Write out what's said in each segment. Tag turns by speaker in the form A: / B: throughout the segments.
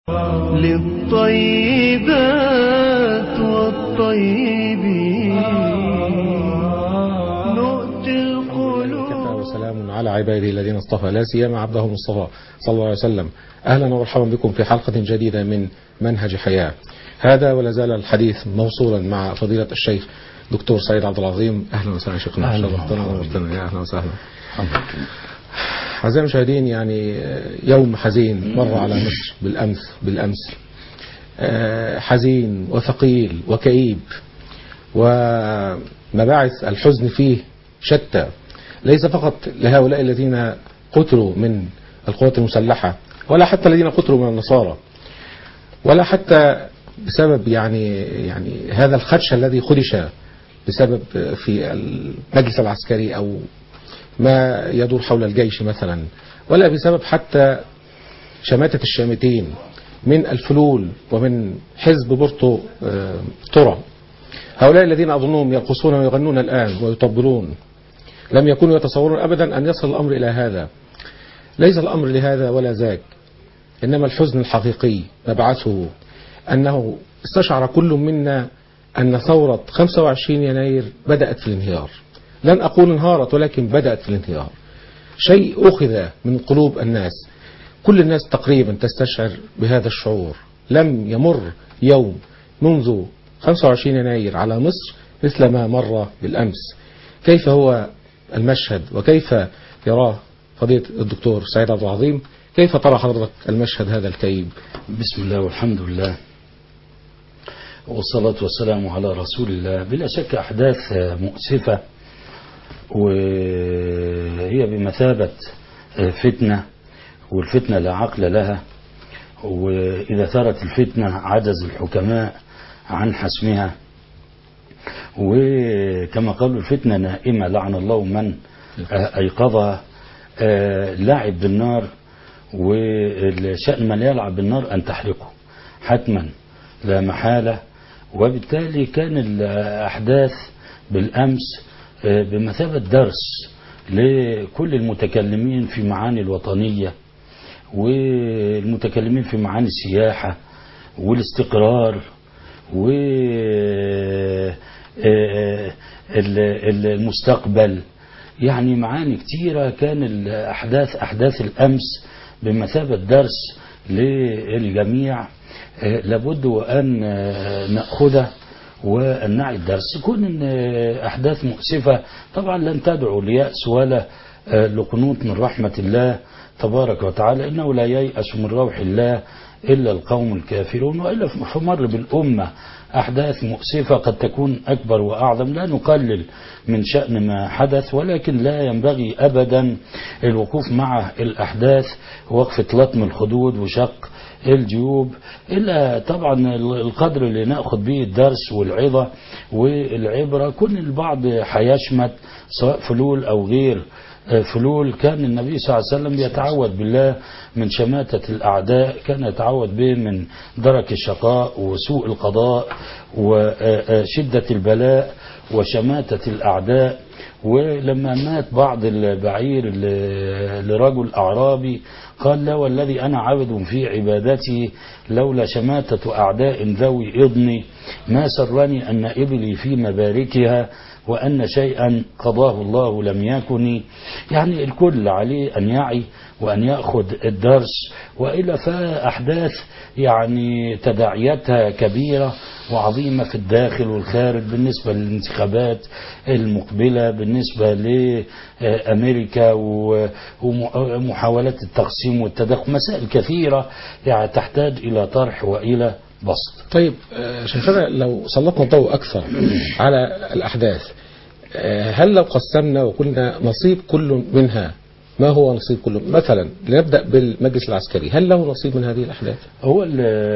A: للطيبات والطيبين نؤتي القلوب
B: كفى وسلام على عباده الذين اصطفى لا سيما عبده المصطفى صلى الله عليه وسلم اهلا ومرحبا بكم في حلقه جديده من منهج حياه هذا ولا زال الحديث موصولا مع فضيله الشيخ دكتور سعيد عبد العظيم اهلا وسهلا شيخنا
C: أهلا
B: شرفتنا ونورتنا يا اهلا وسهلا أعزائي المشاهدين يعني يوم حزين مر على مصر بالأمس بالأمس آه، حزين وثقيل وكئيب ومباعث الحزن فيه شتى ليس فقط لهؤلاء الذين قتلوا من القوات المسلحة ولا حتى الذين قتلوا من النصارى ولا حتى بسبب يعني يعني هذا الخدش الذي خدش بسبب في المجلس العسكري أو ما يدور حول الجيش مثلا ولا بسبب حتى شماتة الشامتين من الفلول ومن حزب بورتو آه، ترى هؤلاء الذين أظنهم يرقصون ويغنون الآن ويطبلون لم يكونوا يتصورون أبدا أن يصل الأمر إلى هذا ليس الأمر لهذا ولا ذاك إنما الحزن الحقيقي مبعثه أنه استشعر كل منا أن ثورة 25 يناير بدأت في الانهيار لن أقول انهارت ولكن بدأت في الانهيار شيء أخذ من قلوب الناس كل الناس تقريبا تستشعر بهذا الشعور لم يمر يوم منذ 25 يناير على مصر مثل ما مر بالأمس كيف هو المشهد وكيف يراه فضيلة الدكتور سعيد عبد العظيم كيف ترى حضرتك المشهد هذا الكئيب
C: بسم الله والحمد لله والصلاة والسلام على رسول الله بلا شك أحداث مؤسفة وهي بمثابة فتنة والفتنة لا عقل لها وإذا ثارت الفتنة عجز الحكماء عن حسمها وكما قالوا الفتنة نائمة لعن الله من أيقظها لعب بالنار وشأن من يلعب بالنار أن تحرقه حتما لا محالة وبالتالي كان الأحداث بالأمس بمثابة درس لكل المتكلمين في معاني الوطنية والمتكلمين في معاني السياحة والاستقرار والمستقبل يعني معاني كتيرة كان الأحداث أحداث الأمس بمثابة درس للجميع لابد وأن نأخذه وأن نعي الدرس كون أن أحداث مؤسفة طبعا لن تدعو ليأس ولا لقنوط من رحمة الله تبارك وتعالى إنه لا ييأس من روح الله إلا القوم الكافرون وإلا فمر بالأمة أحداث مؤسفة قد تكون أكبر وأعظم لا نقلل من شأن ما حدث ولكن لا ينبغي أبدا الوقوف مع الأحداث وقفة لطم الخدود وشق الجيوب إلا طبعا القدر اللي نأخذ به الدرس والعظة والعبرة كل البعض حيشمت سواء فلول أو غير فلول كان النبي صلى الله عليه وسلم يتعوذ بالله من شماتة الأعداء كان يتعوذ به من درك الشقاء وسوء القضاء وشدة البلاء وشماتة الأعداء ولما مات بعض البعير لرجل أعرابي قال لا والذي أنا عبد في عبادتي لولا شماتة أعداء ذوي إضني ما سرني أن إبلي في مباركها وأن شيئا قضاه الله لم يكن يعني الكل عليه أن يعي وأن يأخذ الدرس وإلا فأحداث يعني تداعياتها كبيرة وعظيمة في الداخل والخارج بالنسبة للانتخابات المقبلة بالنسبة لأمريكا ومحاولات التقسيم والتدخل مسائل كثيرة يعني تحتاج إلى طرح وإلى بسط
B: طيب شيخنا لو سلطنا الضوء أكثر على الأحداث هل لو قسمنا وقلنا نصيب كل منها ما هو نصيب كل مثلا لنبدأ بالمجلس العسكري هل له نصيب من هذه الأحداث
C: هو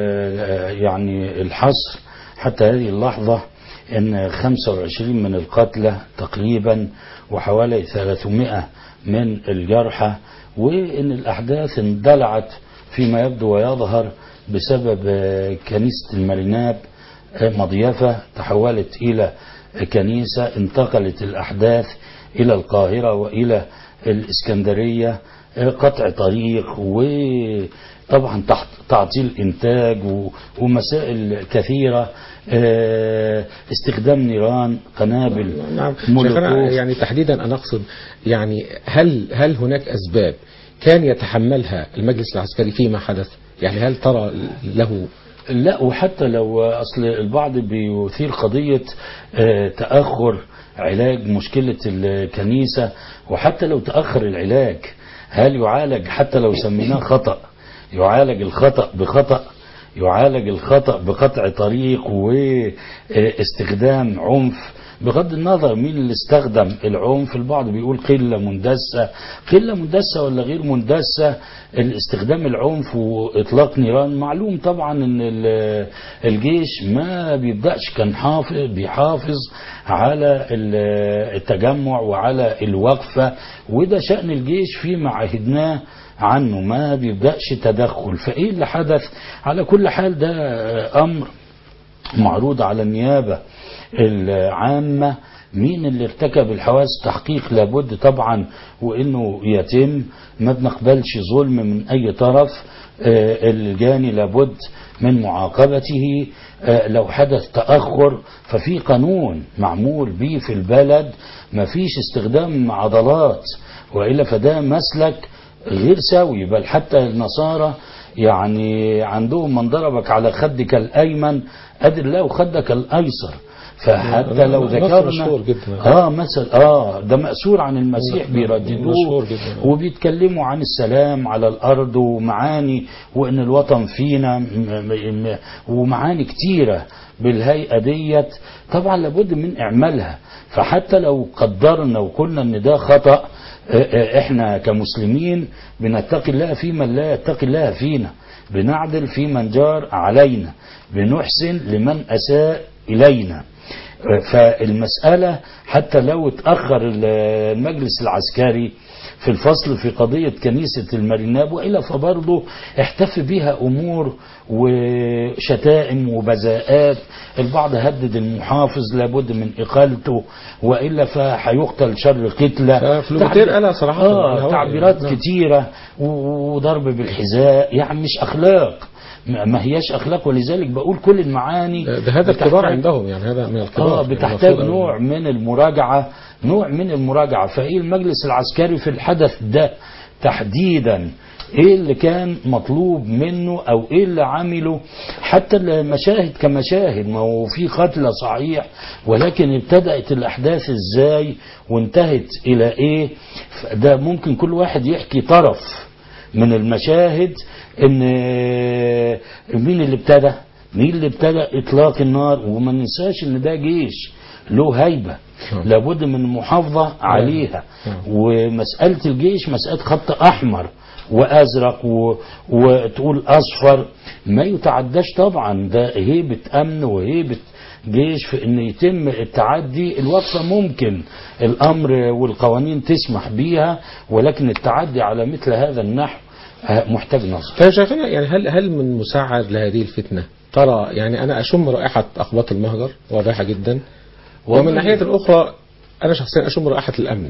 C: يعني الحصر حتى هذه اللحظة ان 25 من القتلى تقريبا وحوالي 300 من الجرحى وان الاحداث اندلعت فيما يبدو ويظهر بسبب كنيسة الماريناب مضيفة تحولت إلى كنيسة انتقلت الأحداث إلى القاهرة وإلى الإسكندرية قطع طريق طبعا تحت تعطيل إنتاج و- ومسائل كثيرة آه، استخدام نيران قنابل
B: نعم شيخنا
C: مولوتوف
B: يعني تحديدا انا اقصد يعني هل هل هناك اسباب كان يتحملها المجلس العسكري فيما حدث؟ يعني هل ترى له
C: لا وحتى لو اصل البعض بيثير قضيه آه، تاخر علاج مشكله الكنيسه وحتى لو تاخر العلاج هل يعالج حتى لو سميناه خطا يعالج الخطا بخطا يعالج الخطا بقطع طريق واستخدام عنف بغض النظر مين اللي استخدم العنف البعض بيقول قلة مندسة قلة مندسة ولا غير مندسة الاستخدام العنف وإطلاق نيران معلوم طبعا ان ال- الجيش ما بيبدأش كان حافظ بيحافظ على ال- التجمع وعلى الوقفة وده شأن الجيش فيما عهدناه عنه ما بيبدأش تدخل فإيه اللي حدث على كل حال ده أمر معروض على النيابة العامة مين اللي ارتكب الحوادث تحقيق لابد طبعا وانه يتم ما بنقبلش ظلم من اي طرف آه، الجاني لابد من معاقبته آه، لو حدث تأخر ففي قانون معمول به في البلد ما فيش استخدام عضلات وإلا فده مسلك غير سوي بل حتى النصارى يعني عندهم من ضربك على خدك الأيمن أدر له خدك الأيسر فحتى لو
B: نص
C: ذكرنا
B: مشهور جدا.
C: اه مثل اه ده مأسور عن المسيح بيرددوه
B: مشهور جدا.
C: وبيتكلموا عن السلام على الأرض ومعاني وإن الوطن فينا م- م- م- ومعاني كتيرة بالهيئة ديت طبعا لابد من إعمالها فحتى لو قدرنا وقلنا إن ده خطأ آه، آه، إحنا كمسلمين بنتقي الله في من لا يتقي الله فينا بنعدل في من جار علينا بنحسن لمن أساء إلينا فالمسألة حتى لو اتأخر المجلس العسكري في الفصل في قضية كنيسة الماريناب وإلا فبرضه احتف بها أمور وشتائم وبذاءات البعض هدد المحافظ لابد من إقالته وإلا فهيقتل شر قتلة
B: ففلوباتير قالها صراحة
C: آه
B: بالهواء.
C: تعبيرات
B: نعم.
C: كتيرة و- وضرب بالحذاء يعني مش أخلاق ما ما هياش أخلاق ولذلك بقول كل المعاني
B: ده ده هذا الكبار
C: بتحتاج-
B: عندهم يعني هذا من الكبار
C: اه
B: يعني
C: بتحتاج
B: المفروض أن-
C: نوع من المراجعة نوع من المراجعة فايه المجلس العسكري في الحدث ده تحديدا ايه اللي كان مطلوب منه او ايه اللي عمله حتى المشاهد كمشاهد ما هو في قتلى صحيح ولكن ابتدأت الاحداث ازاي وانتهت الى ايه ده ممكن كل واحد يحكي طرف من المشاهد ان مين اللي ابتدى مين اللي ابتدى اطلاق النار وما ننساش ان ده جيش له هيبه
B: نعم.
C: لابد من المحافظه عليها
B: نعم.
C: ومساله الجيش مساله خط احمر وازرق و... وتقول اصفر ما يتعداش طبعا ده هيبه امن وهيبه جيش في ان يتم التعدي الوقفه ممكن الامر والقوانين تسمح بيها ولكن التعدي على مثل هذا النحو آه، محتاج نظر
B: طيب شايفين يعني هل هل من مساعد لهذه الفتنة ترى يعني أنا أشم رائحة أخباط المهجر واضحة جدا ومن
C: والله-
B: الناحية الأخرى أنا شخصيا أشم رائحة الأمن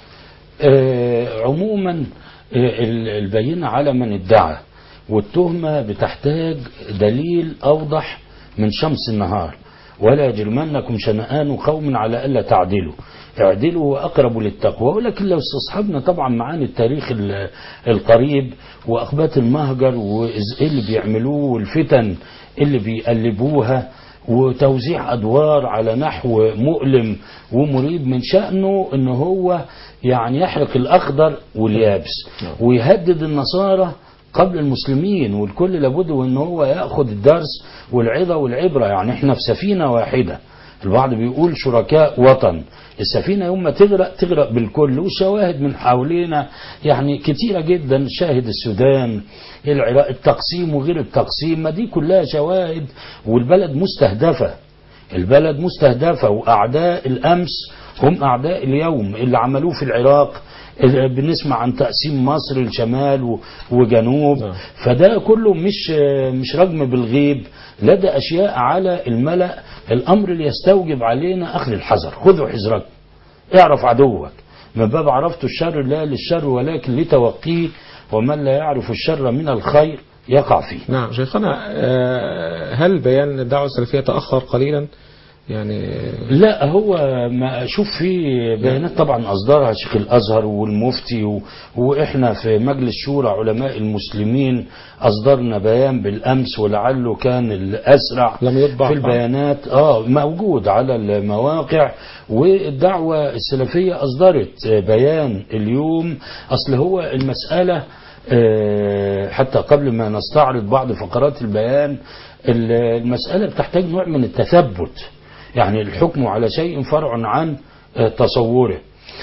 C: آه، عموما آه، ال- البينة على من ادعى والتهمة بتحتاج دليل أوضح من شمس النهار ولا يجرمنكم شنآن قوم على ألا تعدلوا اعدلوا وأقرب للتقوى ولكن لو استصحبنا طبعا معاني التاريخ ال- القريب وأخبات المهجر وإيه اللي بيعملوه والفتن اللي بيقلبوها وتوزيع أدوار على نحو مؤلم ومريب من شأنه أن هو يعني يحرق الأخضر واليابس ويهدد النصارى قبل المسلمين والكل لابد وان هو ياخذ الدرس والعظه والعبره يعني احنا في سفينه واحده البعض بيقول شركاء وطن السفينه يوم ما تغرق تغرق بالكل والشواهد من حوالينا يعني كتيره جدا شاهد السودان العراق التقسيم وغير التقسيم ما دي كلها شواهد والبلد مستهدفه البلد مستهدفة وأعداء الأمس هم أعداء اليوم اللي عملوه في العراق اللي بنسمع عن تقسيم مصر الشمال و- وجنوب
B: نعم.
C: فده كله مش مش رجم بالغيب لا ده أشياء على الملأ الأمر اللي يستوجب علينا أخذ الحذر خذوا حذركم اعرف عدوك من باب عرفت الشر لا للشر ولكن لتوقيه ومن لا يعرف الشر من الخير يقع فيه
B: نعم شيخنا آه، هل بيان الدعوة السلفية تأخر قليلا يعني
C: لا هو ما شوف في بيانات طبعا اصدرها شيخ الازهر والمفتي و... واحنا في مجلس شورى علماء المسلمين اصدرنا بيان بالامس ولعله كان الاسرع
B: لم يطبع
C: في البيانات اه موجود على المواقع والدعوه السلفيه اصدرت بيان اليوم اصل هو المساله آه، حتى قبل ما نستعرض بعض فقرات البيان ال- المساله بتحتاج نوع من التثبت يعني الحكم على شيء فرع عن آه، تصوره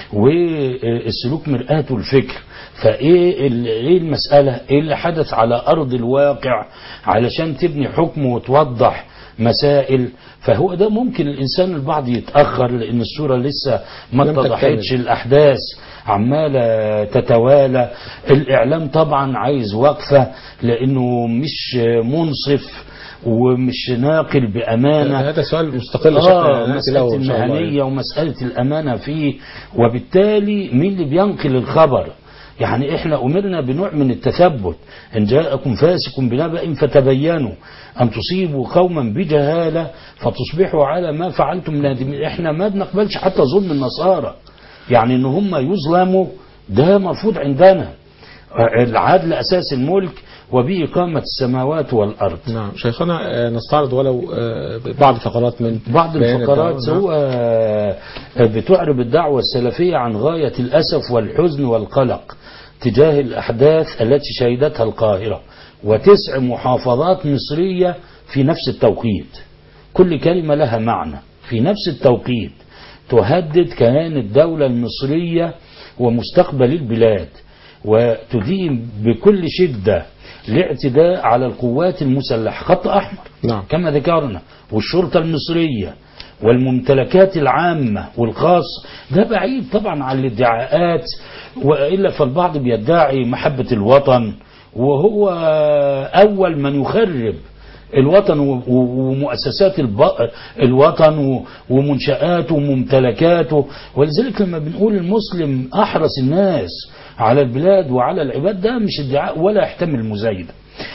C: والسلوك مرآة الفكر فايه ال- ايه المسألة ايه اللي حدث على ارض الواقع علشان تبني حكم وتوضح مسائل فهو ده ممكن الانسان البعض يتاخر لان الصوره لسه ما
B: لم
C: اتضحتش
B: تكتمل.
C: الاحداث عماله تتوالى الاعلام طبعا عايز وقفه لانه مش منصف ومش ناقل بامانه
B: هذا سؤال مستقل
C: آه
B: شكله نأتي له
C: مسألة
B: إن شاء الله
C: المهنية ومسألة الأمانة فيه وبالتالي مين اللي بينقل الخبر يعني احنا أمرنا بنوع من التثبت إن جاءكم فاسق بنبأ فتبينوا أن تصيبوا قوما بجهالة فتصبحوا على ما فعلتم نادمين احنا ما بنقبلش حتى ظلم النصارى يعني ان هم يظلموا ده مرفوض عندنا العدل أساس الملك وبإقامة السماوات والأرض
B: نعم شيخنا آه، نستعرض ولو آه، بعض فقرات من
C: بعض
B: بيان
C: الفقرات
B: الدعوة.
C: هو بتعرب الدعوة السلفية عن غاية الأسف والحزن والقلق تجاه الأحداث التي شهدتها القاهرة وتسع محافظات مصرية في نفس التوقيت كل كلمة لها معنى في نفس التوقيت تهدد كيان الدولة المصرية ومستقبل البلاد وتدين بكل شدة الاعتداء على القوات المسلحة خط أحمر
B: نعم
C: كما ذكرنا والشرطة المصرية والممتلكات العامة والخاصة ده بعيد طبعا عن الادعاءات وإلا فالبعض بيدعي محبة الوطن وهو أول من يخرب الوطن و- و- ومؤسسات الب- الوطن و- ومنشآته وممتلكاته ولذلك لما بنقول المسلم أحرص الناس على البلاد وعلى العباد ده مش ادعاء ولا يحتمل مزايدة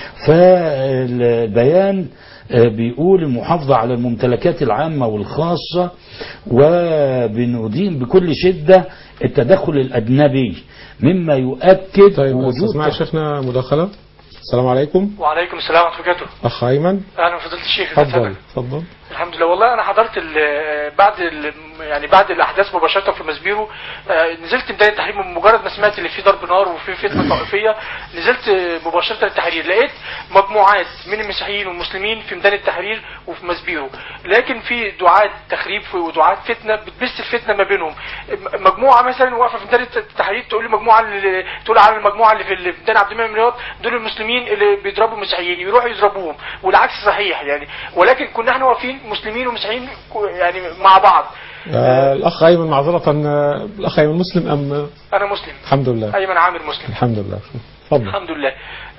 C: فالبيان آه، بيقول المحافظة على الممتلكات العامة والخاصة وبندين بكل شدة التدخل الأجنبي مما يؤكد
B: طيب
C: وجود
B: اسمع شيخنا مداخلة السلام عليكم
D: وعليكم السلام ورحمه الله وبركاته
B: أخ أيمن
D: اهلا فضيله الشيخ
B: تفضل تفضل
D: الحمد لله والله انا حضرت ال- بعد ال- يعني بعد الاحداث مباشره في مسبيرو آه، نزلت ميدان التحرير من مجرد ما سمعت ان في ضرب نار وفي فتنه طائفيه نزلت آه، مباشره التحرير لقيت مجموعات من المسيحيين والمسلمين في ميدان التحرير وفي مسبيرو لكن في دعاة تخريب ودعاة فتنه بتبث الفتنه ما بينهم م- مجموعه مثلا واقفه في ميدان التحرير تقول المجموعه اللي تقول على المجموعه اللي في اللي في ميدان عبد المنعم رياض دول المسلمين اللي بيضربوا المسيحيين يروحوا يضربوهم والعكس صحيح يعني ولكن كنا احنا واقفين مسلمين ومسيحيين كو- يعني مع بعض
B: آه، الأخ أيمن معذرة آه، الأخ أيمن مسلم أم
D: انا مسلم
B: الحمد لله
D: ايمن عامر مسلم
B: الحمد لله تفضل
D: الحمد لله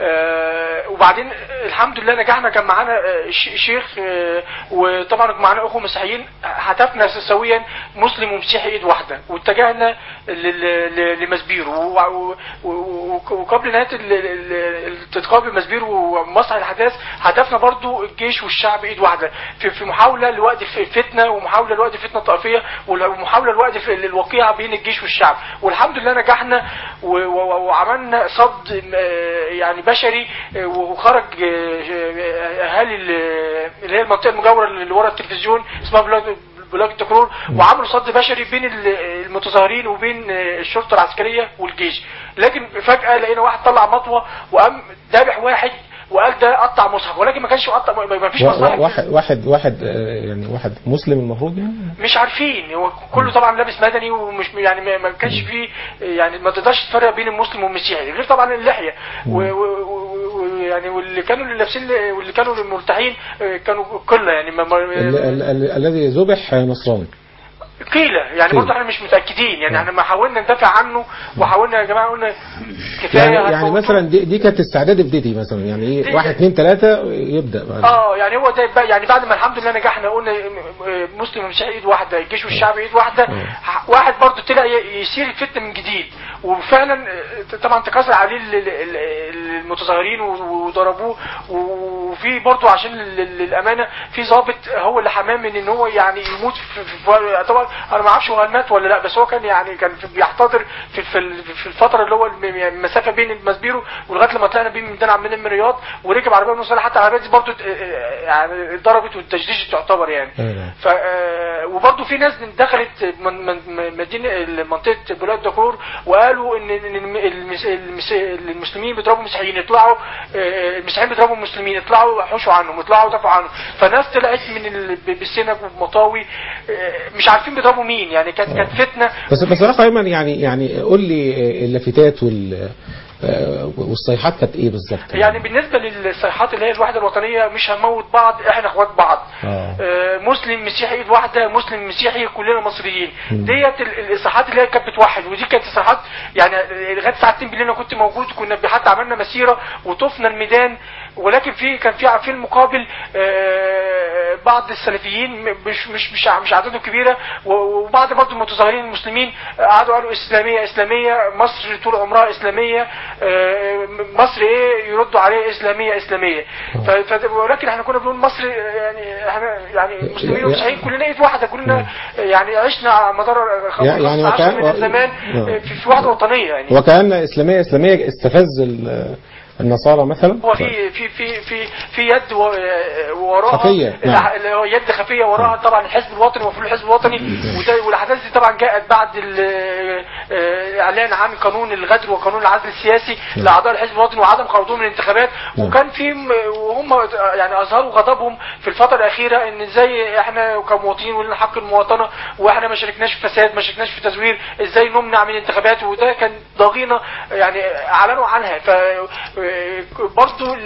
D: آه وبعدين الحمد لله نجحنا كان معانا آه، ش- شيخ آه وطبعا معانا اخوه مسيحيين هتفنا سويا مسلم ومسيحي ايد واحده واتجهنا لل- ل- لمسبير و- و- و- وقبل نهايه ال- ال- التدخل بمسبير ومسرح الاحداث هدفنا برضو الجيش والشعب ايد واحده في في محاوله لوقت فتنه ومحاوله لوقت فتنه طائفيه ومحاوله لوقت في الوقيعه بين الجيش والشعب والحمد لله نجحنا و- و- وعملنا صد آه، يعني بشري آه، وخرج آه، آه، اهالي ال- اللي هي المنطقه المجاوره اللي ورا التلفزيون اسمها بلاد بلاك التكرور وعملوا صد بشري بين ال- المتظاهرين وبين آه، الشرطه العسكريه والجيش لكن فجاه لقينا واحد طلع مطوه وقام ذابح واحد وقال ده قطع مصحف ولكن ما كانش قطع ما ما فيش
B: و-
D: مصاحف
B: و- واحد واحد واحد آه، يعني واحد مسلم المفروض يعني
D: مش عارفين هو كله طبعا لابس مدني ومش يعني ما- ما كانش فيه يعني ما تقدرش تفرق بين المسلم والمسيحي غير طبعا اللحيه و- و- و- ويعني واللي كانوا اللي لابسين واللي كانوا مرتاحين آه، كانوا قله يعني ما
B: ال- ال-
D: ما
B: ال- الذي ذبح نصراني
D: قيل يعني
B: قيل.
D: برضه احنا مش متاكدين يعني احنا ما حاولنا ندافع عنه وحاولنا يا جماعه قلنا كفايه
B: يعني يعني
D: هتموتوا.
B: مثلا دي, دي كانت استعداد ابتدي مثلا يعني ايه
D: دي-
B: واحد اثنين ثلاثة يبدأ بعد
D: اه يعني هو ده بقى يعني بعد ما الحمد لله نجحنا قلنا م- م- مسلم ومسيحي ايد واحده الجيش والشعب ايد واحده ح- واحد برضه طلع ي- يثير الفتنه من جديد وفعلا آه، طبعا تكاثر عليه ال- ال- ال- المتظاهرين و- وضربوه وفي برضه عشان ال- ال- الامانه في ضابط هو اللي حماه من ان هو يعني يموت في, في, في طبعا انا ما اعرفش هو مات ولا لا بس هو كان يعني كان في- بيحتضر في في, ال- في الفتره اللي هو الم- يعني المسافه بين المسبيرو ولغايه لما طلعنا بيه من ميدان عبد المنعم من الرياض وركب عربيه من الصالح حتى العربيه دي برضه ت- يعني اتضربت والتجديد تعتبر يعني
B: أيوة.
D: ف آه، وبرضه في ناس دخلت من من من مدينه منطقه بلاد دكرور وقالوا ان إن المس- المس- المسلمين بيضربوا المسيحيين يطلعوا آه، المسيحيين بيضربوا المسلمين يطلعوا حوشوا عنهم يطلعوا دافعوا عنهم فناس طلعت من ال- ب- بالسنج وبمطاوي آه، مش عارفين بيضربوا مين يعني كانت كانت فتنه
B: بس بصراحة ايمن يعني يعني قول لي آه، اللافتات وال آه، والصيحات كانت ايه بالظبط
D: يعني بالنسبه للصيحات اللي هي الوحده الوطنيه مش هنموت بعض احنا اخوات بعض
B: آه.
D: آه، مسلم مسيحي ايد واحده مسلم مسيحي كلنا مصريين ديت ال- الصيحات اللي هي كانت بتوحد ودي كانت الصيحات يعني لغايه الساعه 2 بالليل انا كنت موجود كنا حتى عملنا مسيره وطفنا الميدان ولكن في كان في في المقابل آه، بعض السلفيين م- مش مش مش مش عددهم كبيره و- وبعض برضه المتظاهرين المسلمين قعدوا قالوا اسلاميه اسلاميه مصر طول عمرها اسلاميه آه، مصر ايه يردوا عليه اسلاميه اسلاميه ف- ف- ولكن احنا كنا بنقول مصر يعني احنا يعني المسلمين والمسيحيين كلنا ايد واحده كلنا يعني عشنا على مدار
B: يعني
D: 15
B: وكان-
D: من الزمان
B: آه.
D: في في وحده وطنيه يعني
B: وكأن اسلامية اسلامية استفز ال- النصارى مثلا
D: هو في في في في في يد و- وراها
B: خفية، نعم.
D: اللي هو يد خفيه وراها طبعا الحزب الوطني ومفعول الحزب الوطني وده والاحداث دي طبعا جاءت بعد ال- آه، اعلان عن قانون الغدر وقانون العزل السياسي لاعضاء الحزب الوطني وعدم خوضهم من الانتخابات
B: نعم.
D: وكان في م- وهم يعني اظهروا غضبهم في الفتره الاخيره ان ازاي احنا كمواطنين ولنا حق المواطنه واحنا ما شاركناش في فساد ما شاركناش في تزوير ازاي نمنع من الانتخابات وده كان ضغينه يعني اعلنوا عنها ف برضه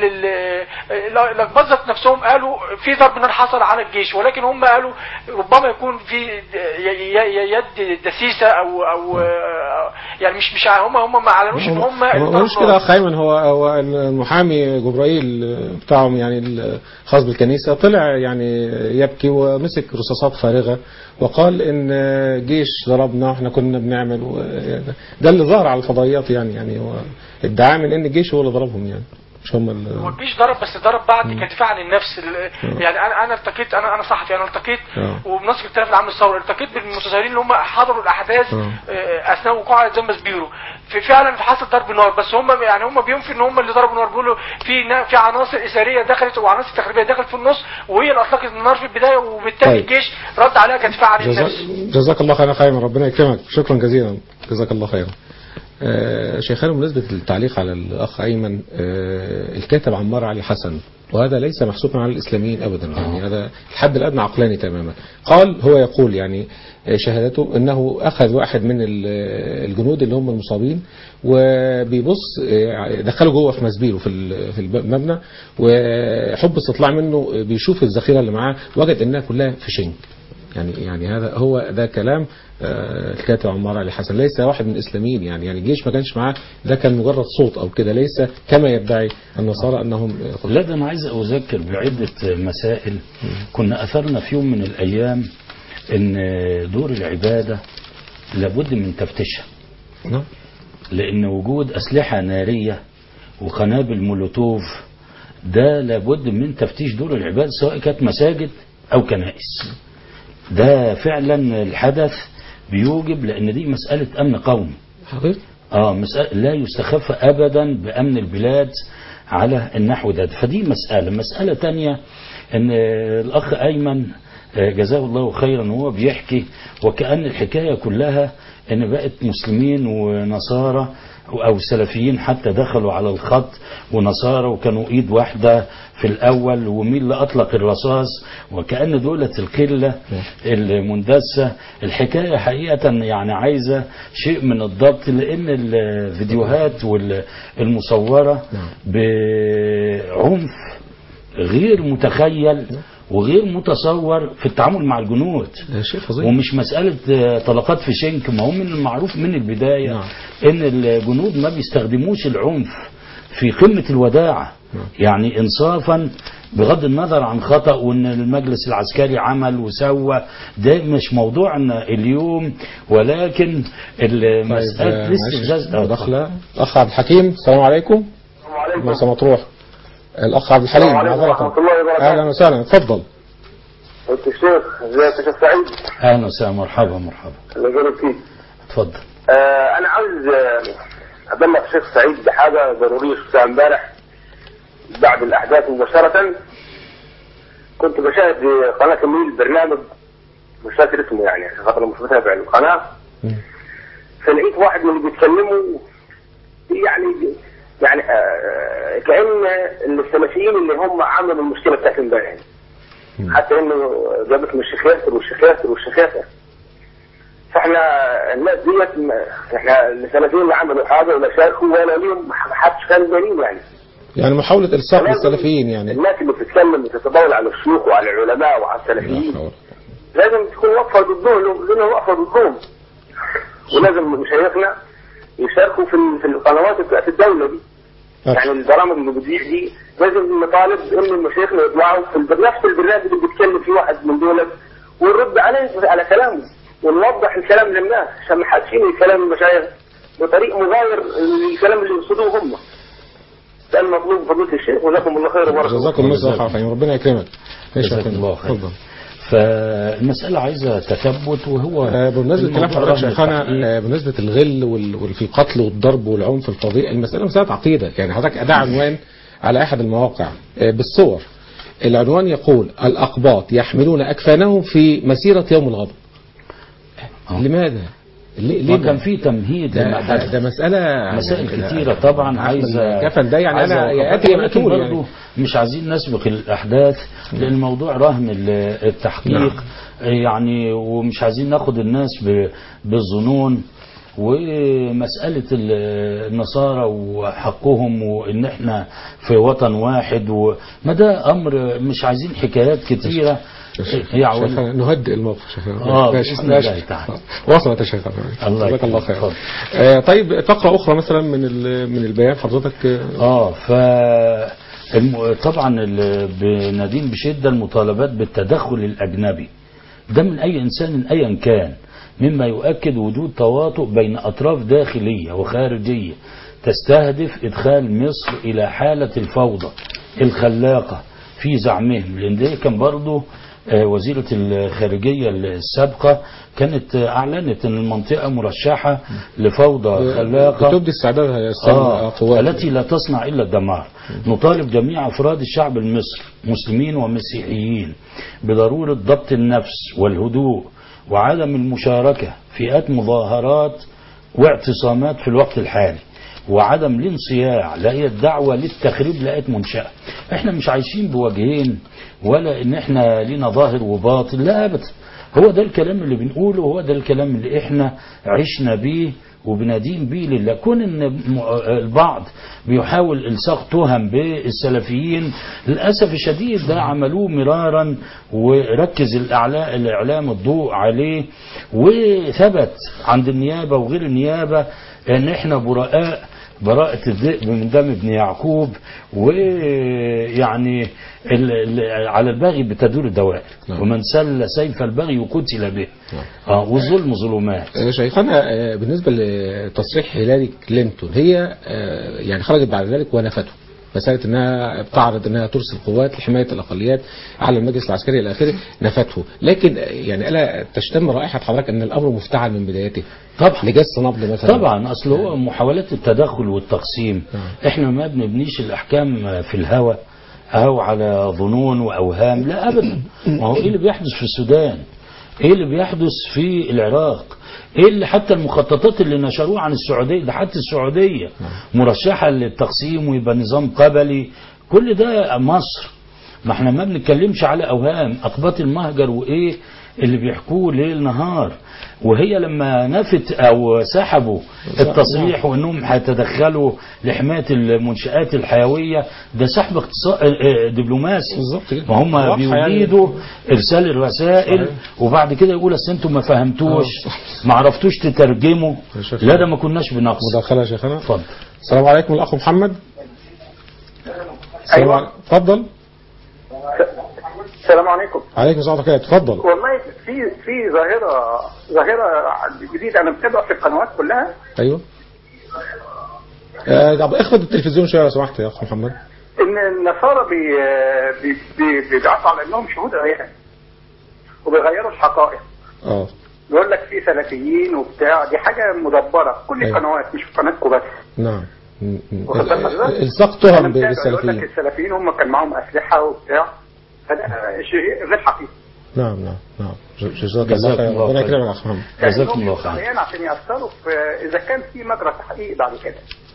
D: الاقباط ذات نفسهم قالوا في ضرب نار حصل على الجيش ولكن هم قالوا ربما يكون في ي- ي- يد دسيسه او او يعني مش مش هم هم ما اعلنوش ان هم
B: المشكلة أخ أيمن هو هو المحامي جبرائيل بتاعهم يعني الخاص بالكنيسة طلع يعني يبكي ومسك رصاصات فارغة وقال إن جيش ضربنا احنا كنا بنعمل و- ده اللي ظهر على الفضائيات يعني يعني هو ادعاء من إن الجيش هو اللي ضربهم يعني مش هم
D: هو
B: اللي
D: الجيش ضرب بس ضرب بعد كدفاع عن النفس ال- يعني انا انا التقيت انا انا صحفي انا التقيت
B: آه.
D: وبنصر الائتلاف العام للثوره التقيت بالمتظاهرين اللي هم حضروا الاحداث
B: آه.
D: آه، اثناء وقوع زي مسبيرو في فعلا في حصل ضرب نار بس هم يعني هم بينفوا ان هم اللي ضربوا نار بيقولوا في نا- في عناصر اثاريه دخلت وعناصر تخريبيه دخلت في النص وهي اللي اطلقت النار في البدايه وبالتالي
B: طيب.
D: الجيش رد عليها كدفاع عن
B: جزاك,
D: النفس
B: جزاك الله خيرا خيرا ربنا يكرمك شكرا جزيلا جزاك الله خيرا آه، شيخنا بالنسبة للتعليق على الأخ أيمن آه، الكاتب عمار علي حسن وهذا ليس محسوبا على الإسلاميين أبدا يعني هذا الحد الأدنى عقلاني تماما قال هو يقول يعني آه، شهادته أنه أخذ واحد من ال- الجنود اللي هم المصابين وبيبص آه، دخله جوه في مسبيله في ال- في المبنى وحب استطلاع منه بيشوف الذخيرة اللي معاه وجد أنها كلها فيشنج يعني يعني هذا هو ده كلام آه، الكاتب عمار علي حسن ليس واحد من الاسلاميين يعني يعني الجيش ما كانش معاه ده كان مجرد صوت او كده ليس كما يدعي النصارى انهم آه،
C: لا ده انا عايز اذكر بعده مسائل كنا اثرنا في يوم من الايام ان دور العباده لابد من تفتيشها
B: نعم
C: لان وجود اسلحه ناريه وقنابل مولوتوف ده لابد من تفتيش دور العباد سواء كانت مساجد او كنائس ده فعلا الحدث بيوجب لان دي مساله امن قومي
B: حقيقي
C: اه مسألة لا يستخف ابدا بامن البلاد على النحو ده فدي مسألة مسألة تانية ان الاخ ايمن آه، جزاه الله خيرا وهو بيحكي وكأن الحكاية كلها ان بقت مسلمين ونصارى او سلفيين حتى دخلوا على الخط ونصارى وكانوا ايد واحدة في الاول ومين اللي اطلق الرصاص وكأن دولة القلة المندسة الحكاية حقيقة يعني عايزة شيء من الضبط لان الفيديوهات والمصورة بعنف غير متخيل وغير متصور في التعامل مع الجنود
B: ده شيء فظيع
C: ومش مسألة آه، طلقات في شنك ما هو من المعروف من البداية
B: نعم.
C: ان الجنود ما بيستخدموش العنف في قمة الوداعة
B: نعم.
C: يعني انصافا بغض النظر عن خطأ وان المجلس العسكري عمل وسوى ده مش موضوعنا اليوم ولكن ال- مسألة
B: آه،
C: الاستفزاز
B: معلش،
C: آه،
B: مداخلة الأخ عبد الحكيم السلام عليكم
E: السلام عليكم
B: مرسى مطروح الأخ عبد الحليم
E: السلام عليكم
B: معذرة.
E: ورحمة الله وبركاته.
B: أهلا وسهلا اتفضل
E: قلت الشيخ ازيك يا شيخ سعيد
C: اهلا وسهلا مرحبا مرحبا
E: الله يبارك فيك
C: اتفضل
E: آه انا عاوز آه، ابلغ الشيخ سعيد بحاجه ضروريه شفتها امبارح بعد الاحداث مباشره كنت بشاهد قناه النيل برنامج مش فاكر اسمه يعني عشان خاطر مش متابع القناه
B: مم.
E: فلقيت واحد من اللي بيتكلموا يعني يعني آه كان السلفيين اللي هم عملوا المشكله بتاعت امبارح
B: مم.
E: حتى انه جابت من الشيخ ياسر والشيخ ياسر والشيخ ياسر فاحنا الناس ديت م- احنا السلفيين اللي عملوا حاجه ولا شاركوا ولا ليهم ما حدش كان دليل يعني
B: يعني محاولة إلصاق
E: لازم
B: بالسلفيين يعني
E: الناس اللي بتتكلم وتتطاول على الشيوخ وعلى العلماء وعلى
B: لا
E: السلفيين
B: حول.
E: لازم تكون واقفه ضدهم لانه واقفه ضدهم ولازم مشايخنا يشاركوا في ال- في القنوات بتاعت الدوله دي يعني البرامج اللي بتذيع دي لازم نطالب ان المشايخنا يطلعوا في البر- نفس البرنامج اللي بيتكلم فيه واحد من دول ونرد عليه على كلامه ونوضح الكلام للناس عشان ما حدش ينهي كلام المشايخ بطريق مغاير للكلام اللي يقصدوه هم ده المطلوب فضيله الشيخ وجزاكم الله خير وبارك الله
B: جزاكم الله خير خير ربنا يكرمك ماشي يا
C: جزاك
B: فندم.
C: الله خير.
B: اتفضل
C: فالمسألة عايزة تثبت وهو
B: آه، بمناسبة كلام
C: الموضوع
B: حضرتك
C: رهن
B: شيخنا
C: التحقيق.
B: آه، بمناسبة الغل وال- والفي القتل والضرب والعنف الفظيع المسألة مسألة عقيدة يعني حضرتك أداء عنوان على أحد المواقع آه، بالصور العنوان يقول الأقباط يحملون أكفانهم في مسيرة يوم الغضب
C: آه.
B: لماذا؟ ليه ليه
C: وكان في تمهيد
B: ده,
C: لما
B: ده,
C: حدث.
B: ده مسألة
C: مسائل
B: يعني
C: كتيرة طبعا
B: أحمل
C: عايزة
B: كفن ده يعني أنا
C: عايزة
B: يا
C: وقفات،
B: أتي يا
C: ولكن
B: مقتول
C: برضو
B: يعني
C: مش عايزين نسبق الأحداث لأن الموضوع رهن ال- التحقيق
B: نعم.
C: يعني ومش عايزين ناخد الناس ب- بالظنون ومسألة ال- النصارى وحقهم وإن إحنا في وطن واحد وما ده أمر مش عايزين حكايات كتيرة يعني
B: شيخنا نهدئ الموقف شيخنا
C: آه،
B: ماشي،
C: بإذن
B: ماشي.
C: الله تعالى.
B: وصلت يا شيخنا
C: الله
B: جزاك الله خير
C: يكرمك.
B: آه، طيب فقرة أخرى مثلا من ال- من البيان حضرتك آه،
C: اه ف الم... طبعا ال... بندين بشده المطالبات بالتدخل الاجنبي ده من اي انسان ايا كان مما يؤكد وجود تواطؤ بين اطراف داخليه وخارجيه تستهدف ادخال مصر الى حاله الفوضى الخلاقه في زعمهم لان ده كان برضه آه، وزيرة الخارجية السابقة كانت آه، أعلنت أن المنطقة مرشحة لفوضى خلاقة
B: بتبدي استعدادها يا أستاذ
C: آه
B: قوات.
C: التي لا تصنع إلا الدمار نطالب جميع أفراد الشعب المصري مسلمين ومسيحيين بضرورة ضبط النفس والهدوء وعدم المشاركة في أي مظاهرات واعتصامات في الوقت الحالي وعدم الانصياع لأي الدعوة للتخريب لأي منشأة احنا مش عايشين بوجهين ولا ان احنا لينا ظاهر وباطن لا ابدا هو ده الكلام اللي بنقوله هو ده الكلام اللي احنا عشنا بيه وبندين بيه لله كون ان م- البعض بيحاول الصاق تهم بالسلفيين للاسف الشديد ده عملوه مرارا وركز الإعلا- الاعلام الضوء عليه وثبت عند النيابه وغير النيابه ان احنا براء براءة الذئب من دم ابن يعقوب ويعني ال- ال- على الباغي بتدور الدوائر
B: نعم.
C: ومن سل سيف البغي قتل به آه والظلم ظلمات
B: آه، شيخنا آه، بالنسبة لتصريح هيلاري كلينتون هي آه، يعني خرجت بعد ذلك ونفته مسألة انها بتعرض انها ترسل قوات لحماية الاقليات على المجلس العسكري الى اخره نفته لكن آه، يعني الا تشتم رائحة حضرتك ان الامر مفتعل من بدايته
C: طبعا
B: لجس نبض مثلا
C: طبعا اصل هو محاولات التدخل والتقسيم احنا ما بنبنيش الاحكام في الهوى او على ظنون واوهام لا ابدا ما هو ايه اللي بيحدث في السودان ايه اللي بيحدث في العراق ايه اللي حتى المخططات اللي نشروها عن السعوديه ده حتى السعوديه مرشحه للتقسيم ويبقى نظام قبلي كل ده مصر ما احنا ما بنتكلمش على اوهام اقباط المهجر وايه اللي بيحكوه ليل نهار وهي لما نفت او سحبوا التصريح وانهم هيتدخلوا لحمايه المنشات الحيويه ده سحب اقتصاد دبلوماسي
B: بالظبط كده.
C: ما هم
B: واضحة يعني.
C: بيريدوا ارسال الرسائل
B: صحيح.
C: وبعد كده يقول اصل انتم ما فهمتوش
B: آه، صح.
C: ما عرفتوش تترجموا
B: يا شيخ.
C: لا ده ما كناش بنقص
B: مداخلة يا شيخنا
C: اتفضل
B: السلام عليكم الأخ محمد السلام
E: أيوة.
B: عليكم. اتفضل
E: السلام عليكم
B: عليكم السلام عليكم اتفضل
E: والله في في ظاهره ظاهره جديده انا متابع في القنوات كلها
B: ايوه آه، طب اخفض التلفزيون شويه لو سمحت يا اخ محمد
E: ان النصارى بي بي بي بيدعوا على انهم شهود عيان وبيغيروا الحقائق
B: اه
E: بيقول لك في سلفيين وبتاع دي حاجه مدبره في كل
B: أيوة.
E: القنوات مش في قناتكم بس
B: نعم م- م.
E: واخد بال حضرتك؟
B: الصاق
E: أنا
B: تهم
E: متابع، يقول لك
B: بالسلفيين
E: السلفيين هم كان معاهم اسلحه وبتاع هذا شيء غير حقيقي
B: نعم نعم نعم ج- جزاك الله
C: جزاك
B: خير
C: الله
B: ربنا
C: خير.
B: يكرمك يا اخ محمد
C: جزاكم الله خير.
E: عيان عشان ياثروا في اذا كان في مجرى تحقيق بعد كده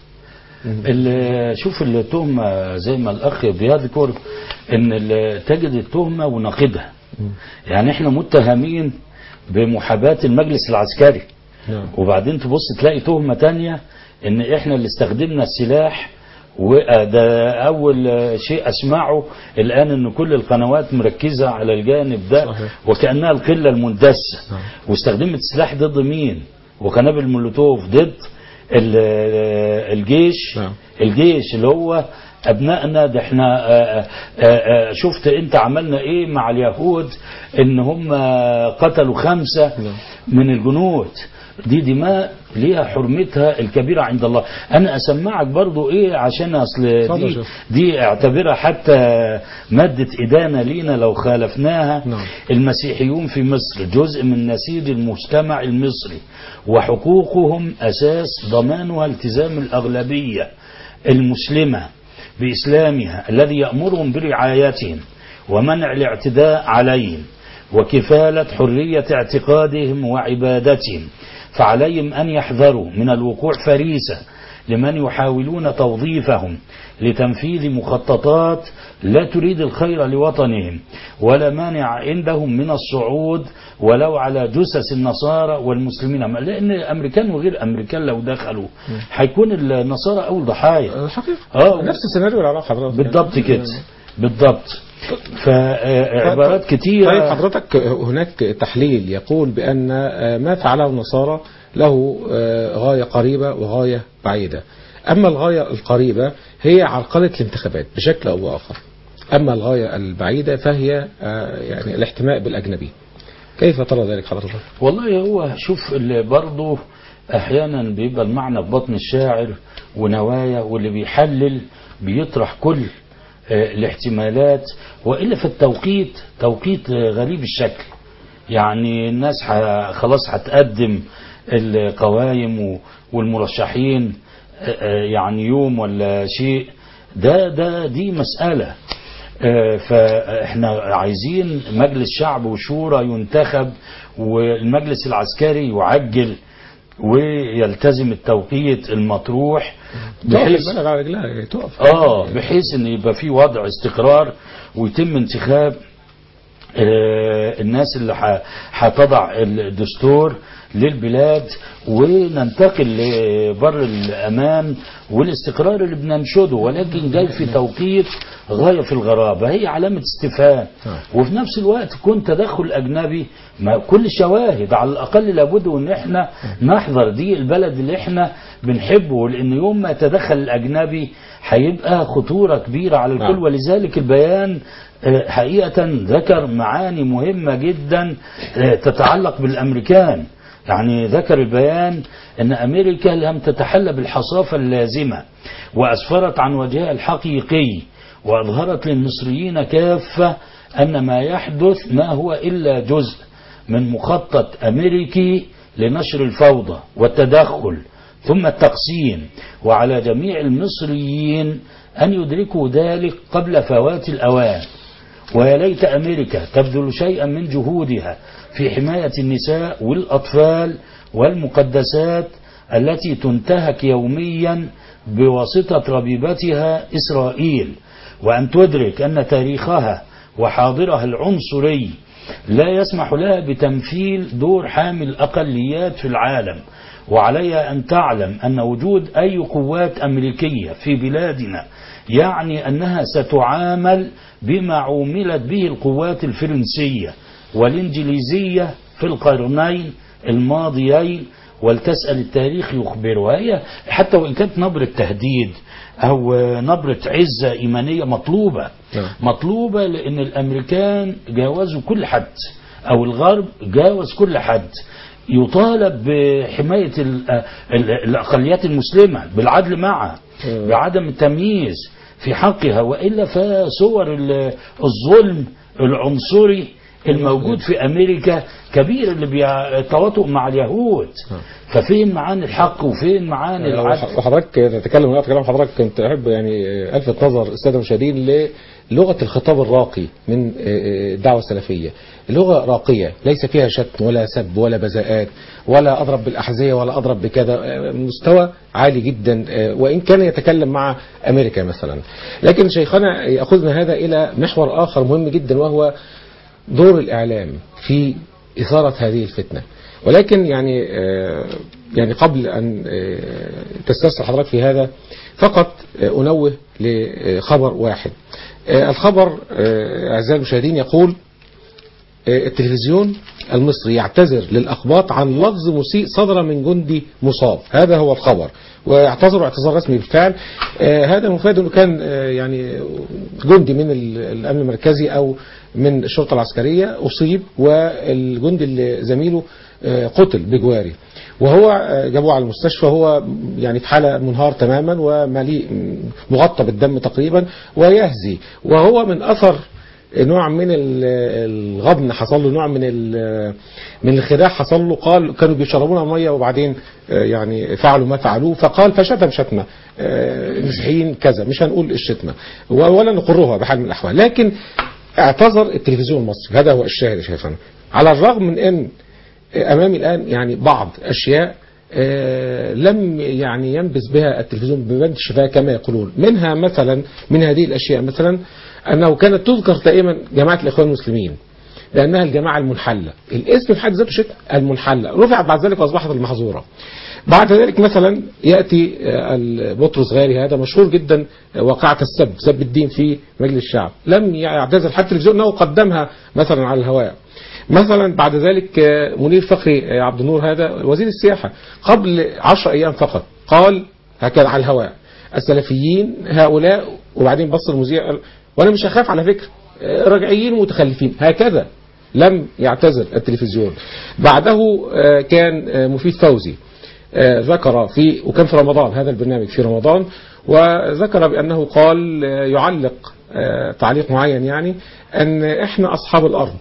C: ال- شوف التهمة زي ما الأخ بيذكر إن ال- تجد التهمة وناقدها يعني إحنا متهمين بمحاباة المجلس العسكري
B: نعم
C: وبعدين تبص تلاقي تهمة تانية إن إحنا اللي استخدمنا السلاح وده أول شيء أسمعه الآن إن كل القنوات مركزة على الجانب ده
B: صحيح.
C: وكأنها القلة المندسة
B: نعم.
C: واستخدمت السلاح ضد مين وقنابل مولوتوف ضد ال- الجيش
B: نعم.
C: الجيش اللي هو ابنائنا ده احنا آه، آه، آه، شفت انت عملنا ايه مع اليهود ان هم قتلوا خمسة
B: نعم.
C: من الجنود دي دماء ليها حرمتها الكبيرة عند الله انا اسمعك برضو ايه عشان اصل
B: اتفضل يا
C: دي,
B: شيخ.
C: دي اعتبرها حتى مادة ادانة لينا لو خالفناها
B: نعم.
C: المسيحيون في مصر جزء من نسيج المجتمع المصري وحقوقهم أساس ضمانها التزام الأغلبية المسلمة بإسلامها الذي يأمرهم برعايتهم ومنع الاعتداء عليهم وكفالة حرية اعتقادهم وعبادتهم فعليهم أن يحذروا من الوقوع فريسة لمن يحاولون توظيفهم لتنفيذ مخططات لا تريد الخير لوطنهم ولا مانع عندهم من الصعود ولو على جثث النصارى والمسلمين لأن أمريكان وغير أمريكان لو دخلوا هيكون النصارى أول ضحايا
B: الحقيقة
C: آه.
B: نفس السيناريو اللي على حضرتك
C: بالضبط كده بالضبط فعبارات كتيرة
B: طيب حضرتك هناك تحليل يقول بأن ما فعله النصارى له غاية قريبة وغاية بعيدة أما الغاية القريبة هي عرقلة الانتخابات بشكل أو بآخر أما الغاية البعيدة فهي يعني الاحتماء بالأجنبي كيف ترى ذلك حضرتك؟
C: والله هو شوف اللي برضه احيانا بيبقى المعنى في بطن الشاعر ونوايا واللي بيحلل بيطرح كل آه، الاحتمالات والا في التوقيت توقيت آه، غريب الشكل يعني الناس ح- خلاص هتقدم القوائم و- والمرشحين آه، آه، يعني يوم ولا شيء ده ده دي مسألة آه، فاحنا عايزين مجلس شعب وشورى ينتخب والمجلس العسكري يعجل ويلتزم التوقيت المطروح بحيث
B: تقف البلد على رجلها تقف
C: اه بحيث ان يبقى في وضع استقرار ويتم انتخاب آه، الناس اللي ح- هتضع الدستور للبلاد وننتقل لبر الامان والاستقرار اللي بننشده ولكن جاي في توقيت غايه في الغرابه هي علامه استفهام
B: نعم.
C: وفي نفس الوقت كون تدخل اجنبي ما كل الشواهد على الاقل لابد ان احنا نحذر دي البلد اللي احنا بنحبه لان يوم ما يتدخل الاجنبي هيبقى خطوره كبيره على الكل
B: نعم.
C: ولذلك البيان آه، حقيقه ذكر معاني مهمه جدا آه، تتعلق بالامريكان يعني ذكر البيان ان امريكا لم تتحلى بالحصافه اللازمه واسفرت عن وجهها الحقيقي واظهرت للمصريين كافه ان ما يحدث ما هو الا جزء من مخطط امريكي لنشر الفوضى والتدخل ثم التقسيم وعلى جميع المصريين ان يدركوا ذلك قبل فوات الاوان ويا ليت أمريكا تبذل شيئا من جهودها في حماية النساء والأطفال والمقدسات التي تنتهك يوميا بواسطة ربيبتها إسرائيل وأن تدرك أن تاريخها وحاضرها العنصري لا يسمح لها بتمثيل دور حامل الأقليات في العالم وعليها أن تعلم أن وجود أي قوات أمريكية في بلادنا يعني أنها ستعامل بما عوملت به القوات الفرنسية والإنجليزية في القرنين الماضيين ولتسأل التاريخ يخبرها هي حتى وإن كانت نبرة تهديد أو نبرة عزة إيمانية مطلوبة
B: نعم.
C: مطلوبة لأن الأمريكان جاوزوا كل حد أو الغرب جاوز كل حد يطالب بحماية ال- ال- الأقليات المسلمة بالعدل معها
B: مم.
C: بعدم التمييز في حقها وإلا فصور ال- الظلم العنصري الموجود في أمريكا كبير اللي بيتواطؤ مع اليهود ففين معاني الحق وفين معاني العدل
B: وحضرتك تتكلم وقت كلام حضرتك كنت احب يعني الفت نظر الساده المشاهدين للغه الخطاب الراقي من الدعوه السلفيه لغه راقيه ليس فيها شتم ولا سب ولا بذاءات ولا اضرب بالاحذيه ولا اضرب بكذا مستوى عالي جدا وان كان يتكلم مع امريكا مثلا لكن شيخنا ياخذنا هذا الى محور اخر مهم جدا وهو دور الاعلام في اثاره هذه الفتنه ولكن يعني آه، يعني قبل أن آه، تستفسر حضرتك في هذا فقط آه، أنوه لخبر واحد آه، الخبر آه، أعزائي المشاهدين يقول آه، التلفزيون المصري يعتذر للأخباط عن لفظ مسيء صدر من جندي مصاب هذا هو الخبر واعتذروا اعتذار رسمي بالفعل آه، هذا مفاد انه كان آه، يعني جندي من ال- الامن المركزي او من الشرطه العسكريه اصيب والجندي اللي زميله آه، قتل بجواري وهو آه، جابوه على المستشفى هو يعني في حاله منهار تماما ومليء مغطى بالدم تقريبا ويهزي وهو من اثر نوع من ال- الغبن حصل له نوع من ال- من الخداع حصل له قال كانوا بيشربونا ميه وبعدين آه، يعني فعلوا ما فعلوه فقال فشتم شتمه آه، المسيحيين كذا مش هنقول الشتمه و- ولا نقرها بحال من الاحوال لكن اعتذر التلفزيون المصري هذا هو الشاهد يا شيخنا على الرغم من ان امامي الان يعني بعض اشياء آه، لم يعني ينبذ بها التلفزيون بمد الشفاه كما يقولون منها مثلا من هذه الاشياء مثلا انه كانت تذكر دائما جماعه الاخوان المسلمين لانها الجماعه المنحله الاسم في حد ذاته شيء المنحله رفعت بعد ذلك واصبحت المحظوره بعد ذلك مثلا ياتي آه، ال- بطرس غاري هذا مشهور جدا آه، واقعه السب سب الدين في مجلس الشعب لم يعتذر حتى التلفزيون انه قدمها مثلا على الهواء مثلا بعد ذلك آه، منير فخري آه، عبد النور هذا وزير السياحة قبل عشر أيام فقط قال هكذا على الهواء السلفيين هؤلاء وبعدين بص المذيع قال وأنا مش هخاف على فكرة آه، رجعيين متخلفين هكذا لم يعتذر التلفزيون بعده آه، كان آه، مفيد فوزي آه، ذكر في وكان في رمضان هذا البرنامج في رمضان وذكر بأنه قال آه، يعلق آه، تعليق معين يعني أن إحنا أصحاب الأرض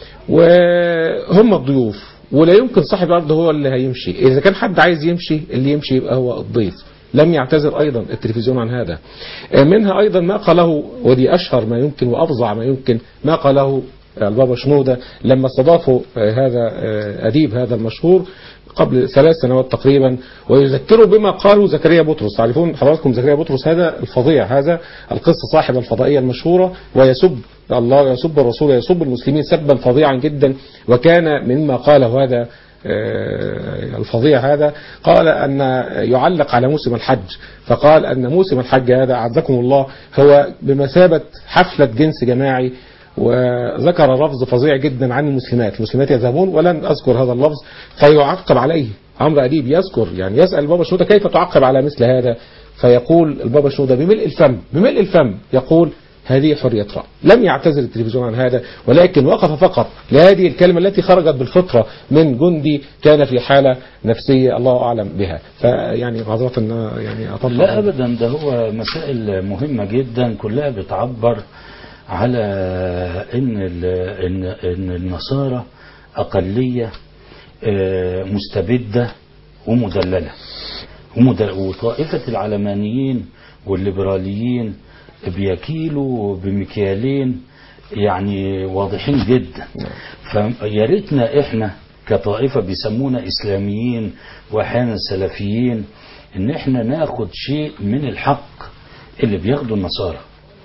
B: وهم الضيوف ولا يمكن صاحب الأرض هو اللي هيمشي إذا كان حد عايز يمشي اللي يمشي يبقى هو الضيف لم يعتذر أيضا التلفزيون عن هذا آه، منها أيضا ما قاله ودي أشهر ما يمكن وأفظع ما يمكن ما قاله البابا شنودة لما استضافوا آه، هذا آه، أديب هذا المشهور قبل ثلاث سنوات تقريبا ويذكروا بما قالوا زكريا بطرس تعرفون حضراتكم زكريا بطرس هذا الفظيع هذا القصة صاحب الفضائية المشهورة ويسب الله يسب الرسول يسب المسلمين سبا فظيعا جدا وكان مما قاله هذا آه، الفظيع هذا قال أن يعلق على موسم الحج فقال أن موسم الحج هذا أعزكم الله هو بمثابة حفلة جنس جماعي وذكر لفظ فظيع جدا عن المسلمات المسلمات يذهبون ولن أذكر هذا اللفظ فيعقب عليه عمرو أديب يذكر يعني يسأل البابا شنودة كيف تعقب على مثل هذا فيقول البابا شنودة بملء الفم بملء الفم يقول هذه حرية رأي لم يعتذر التلفزيون عن هذا ولكن وقف فقط لهذه الكلمة التي خرجت بالفطرة من جندي كان في حالة نفسية الله أعلم بها فيعني معذرة أن أنا يعني أطلع
C: لا ابدا ده هو مسائل مهمه جدا كلها بتعبر على ان ال- ان ان النصارى اقليه آه، مستبده ومدلله ومد- وطائفه العلمانيين والليبراليين بيكيلوا بمكيالين يعني واضحين جدا فيا ريتنا احنا كطائفه بيسمونا اسلاميين واحيانا سلفيين ان احنا ناخد شيء من الحق اللي بياخده النصارى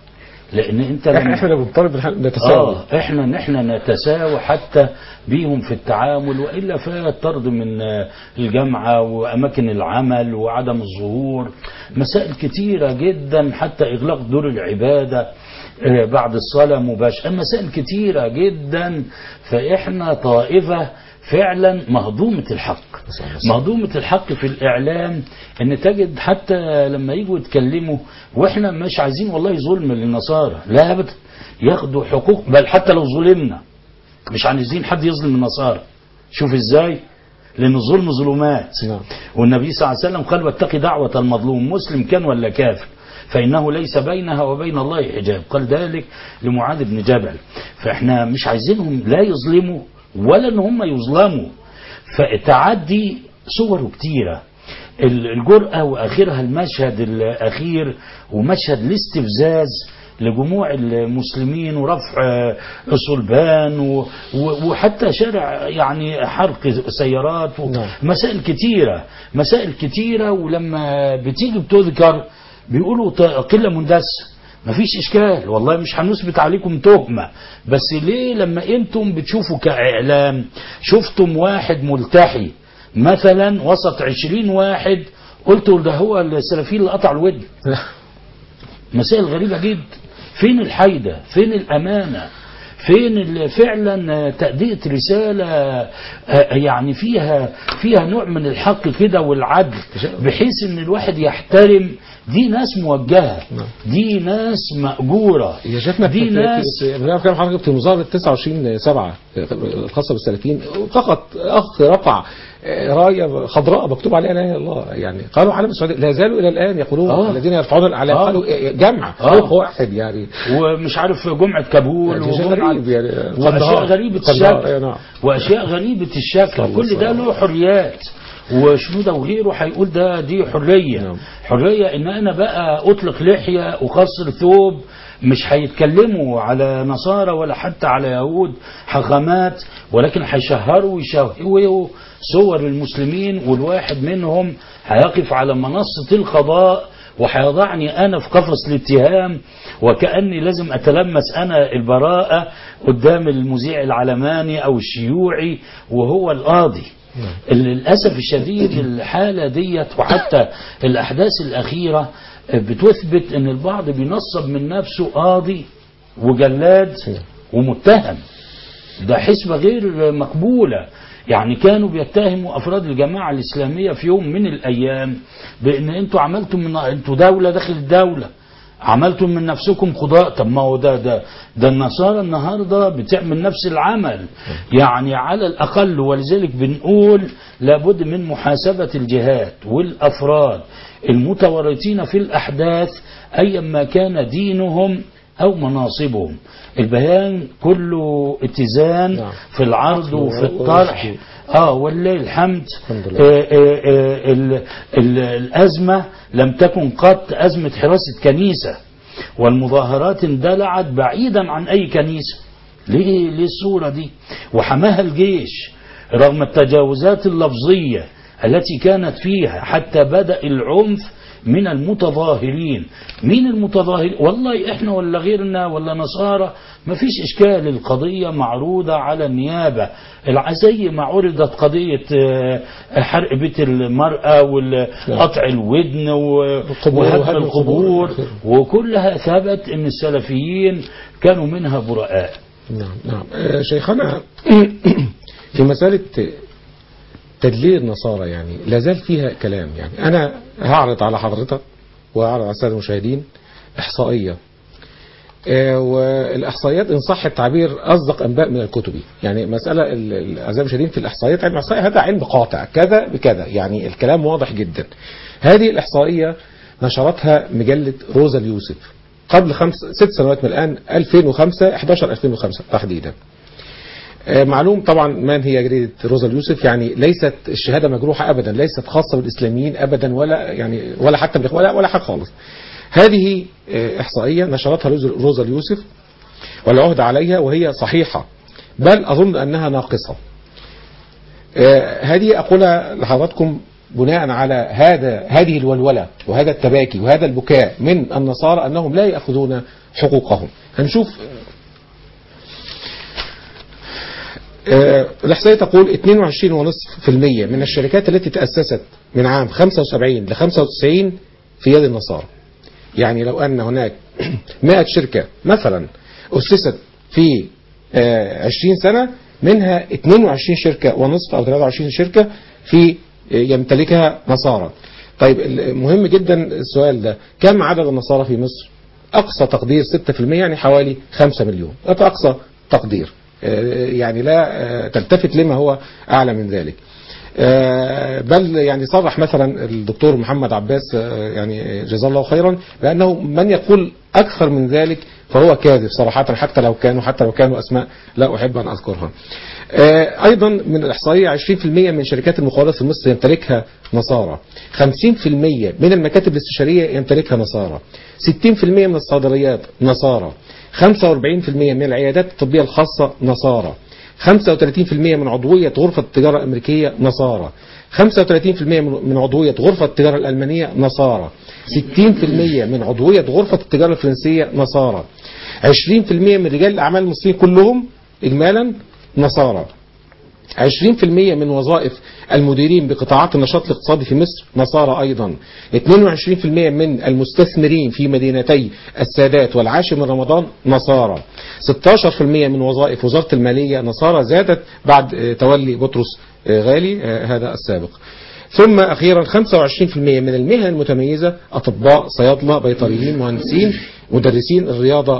C: لان انت
B: احنا
C: لما-
B: احنا اللي بنطالب بالح- نتساوى
C: اه احنا نحن نتساوى حتى بيهم في التعامل والا فالطرد من آه، الجامعه واماكن العمل وعدم الظهور مسائل كتيره جدا حتى اغلاق دور العباده آه، بعد الصلاه مباشره مسائل كتيره جدا فاحنا طائفه فعلا مهضومه الحق مهضومة الحق في الإعلام إن تجد حتى لما يجوا يتكلموا وإحنا مش عايزين والله ظلم للنصارى لا أبدا ياخدوا حقوق بل حتى لو ظلمنا مش عايزين حد يظلم النصارى شوف إزاي لأن الظلم ظلمات
B: نعم.
C: والنبي صلى الله عليه وسلم قال واتقي دعوة المظلوم مسلم كان ولا كافر فإنه ليس بينها وبين الله حجاب قال ذلك لمعاذ بن جبل فإحنا مش عايزينهم لا يظلموا ولا إن هم يظلموا فالتعدي صوره كتيرة ال- الجرأة وآخرها المشهد الأخير ومشهد الاستفزاز لجموع المسلمين ورفع آه، صلبان و- و- وحتى شارع يعني حرق سيارات
B: نعم.
C: مسائل كتيرة مسائل كتيرة ولما بتيجي بتذكر بيقولوا ت- قلة مندسة مفيش اشكال والله مش هنثبت عليكم تهمة بس ليه لما انتم بتشوفوا كاعلام شفتم واحد ملتحي مثلا وسط عشرين واحد قلتوا ده هو السلفيين اللي قطع الودن مسائل غريبة جدا فين الحيدة فين الأمانة فين ال- فعلا تأدية رسالة آه، يعني فيها فيها نوع من الحق كده والعدل بحيث ان الواحد يحترم دي ناس موجهة دي ناس مأجورة
B: يا شيخنا
C: دي
B: في-
C: ناس
B: في- في كلام حضرتك في مظاهرة 29 7 الخاصة بالسلفيين فقط أخ رفع راية خضراء مكتوب عليها لا إله إلا الله يعني قالوا علم السعودية لا زالوا إلى الآن يقولون
C: آه.
B: الذين يرفعون الأعلام
C: آه.
B: قالوا جمع
C: آه.
B: روح واحد يعني
C: ومش عارف جمعة كابول
B: يعني شيء
C: وجمعة
B: غريب يعني
C: وأشياء
B: قندهار.
C: غريبة
B: قندهار،
C: الشكل
B: أي نعم.
C: واشياء غريبه الشكل
B: الله
C: كل ده
B: الله.
C: له حريات وشنودة وغيره هيقول ده دي حريه
B: نعم.
C: حريه ان انا بقى اطلق لحيه اقصر ثوب مش هيتكلموا على نصارى ولا حتى على يهود حغمات ولكن هيشهروا ويشوهوا صور المسلمين والواحد منهم هيقف على منصه القضاء وهيضعني انا في قفص الاتهام وكاني لازم اتلمس انا البراءه قدام المذيع العلماني او الشيوعي وهو القاضي للاسف الشديد الحاله ديت وحتى الاحداث الاخيره بتثبت ان البعض بينصب من نفسه قاضي وجلاد ومتهم ده حسبة غير مقبولة يعني كانوا بيتهموا أفراد الجماعة الإسلامية في يوم من الأيام بأن أنتوا عملتم من أنتوا دولة داخل الدولة عملتم من نفسكم قضاء طب ما هو ده ده ده النصارى النهارده بتعمل نفس العمل يعني على الاقل ولذلك بنقول لابد من محاسبه الجهات والافراد المتورطين في الاحداث ايا ما كان دينهم او مناصبهم البيان كله اتزان
B: نعم.
C: في العرض وفي
B: و-
C: الطرح
B: ورشد.
C: اه ولله الحمد
B: الحمد لله.
C: آه، آه، آه، ال- ال- الأزمة لم تكن قط أزمة حراسة كنيسة والمظاهرات اندلعت بعيدا عن أي كنيسة ليه ليه الصورة دي وحماها الجيش رغم التجاوزات اللفظية التي كانت فيها حتى بدأ العنف من المتظاهرين مين المتظاهرين والله احنا ولا غيرنا ولا نصارى ما فيش اشكال القضية معروضة على النيابة الع- زي ما عرضت قضية آه، حرق بيت المرأة وقطع الودن و-
B: القبور
C: وهدم
B: وهدم
C: القبور
B: القبور.
C: وكلها ثبت ان السلفيين كانوا منها براء
B: نعم نعم آه، شيخنا في مسألة تدليل النصارى يعني لا زال فيها كلام يعني أنا هعرض على حضرتك وهعرض على السادة المشاهدين إحصائية آه، والإحصائيات إن صح التعبير أصدق أنباء من الكتب يعني مسألة ال- ال- أعزائي المشاهدين في الإحصائيات علم الإحصائية هذا علم قاطع كذا بكذا يعني الكلام واضح جدا هذه الإحصائية نشرتها مجلة روزا اليوسف قبل خمس ست سنوات من الآن 2005 11 2005 تحديدا آه، معلوم طبعا من هي جريدة روزا اليوسف يعني ليست الشهادة مجروحة أبدا ليست خاصة بالإسلاميين أبدا ولا يعني ولا حتى بالإخوان ولا, ولا حاجة خالص هذه آه، إحصائية نشرتها روز- روزا اليوسف والعهد عليها وهي صحيحة بل أظن أنها ناقصة آه، هذه أقولها لحضراتكم بناء على هذا هذه الولولة وهذا التباكي وهذا البكاء من النصارى أنهم لا يأخذون حقوقهم هنشوف آه، الإحصائية تقول 22.5% من الشركات التي تأسست من عام 75 ل 95 في يد النصارى يعني لو أن هناك 100 شركة مثلا أسست في آه، 20 سنة منها 22 شركة ونصف أو 23 شركة في آه، يمتلكها نصارى طيب مهم جدا السؤال ده كم عدد النصارى في مصر أقصى تقدير 6% يعني حوالي 5 مليون ده أقصى تقدير آه، يعني لا آه، تلتفت لما هو أعلى من ذلك آه، بل يعني صرح مثلا الدكتور محمد عباس آه، يعني جزاه الله خيرا بأنه من يقول أكثر من ذلك فهو كاذب صراحة حتى لو كانوا حتى لو كانوا أسماء لا أحب أن أذكرها آه، أيضا من الإحصائية 20% من شركات المخابرات في مصر يمتلكها نصارى 50% من المكاتب الاستشارية يمتلكها نصارى 60% من الصيدليات نصارى 45% من العيادات الطبية الخاصة نصارى 35% من عضوية غرفة التجارة الأمريكية نصارى 35% من عضوية غرفة التجارة الألمانية نصارى 60% من عضوية غرفة التجارة الفرنسية نصارى 20% من رجال الأعمال المصريين كلهم إجمالا نصارى 20% من وظائف المديرين بقطاعات النشاط الاقتصادي في مصر نصارى أيضا 22% من المستثمرين في مدينتي السادات والعاشر من رمضان نصارى 16% من وظائف وزارة المالية نصارى زادت بعد آه، تولي بطرس آه، غالي آه، هذا السابق ثم أخيرا 25% من المهن المتميزة أطباء صيادلة بيطريين مهندسين مدرسين الرياضة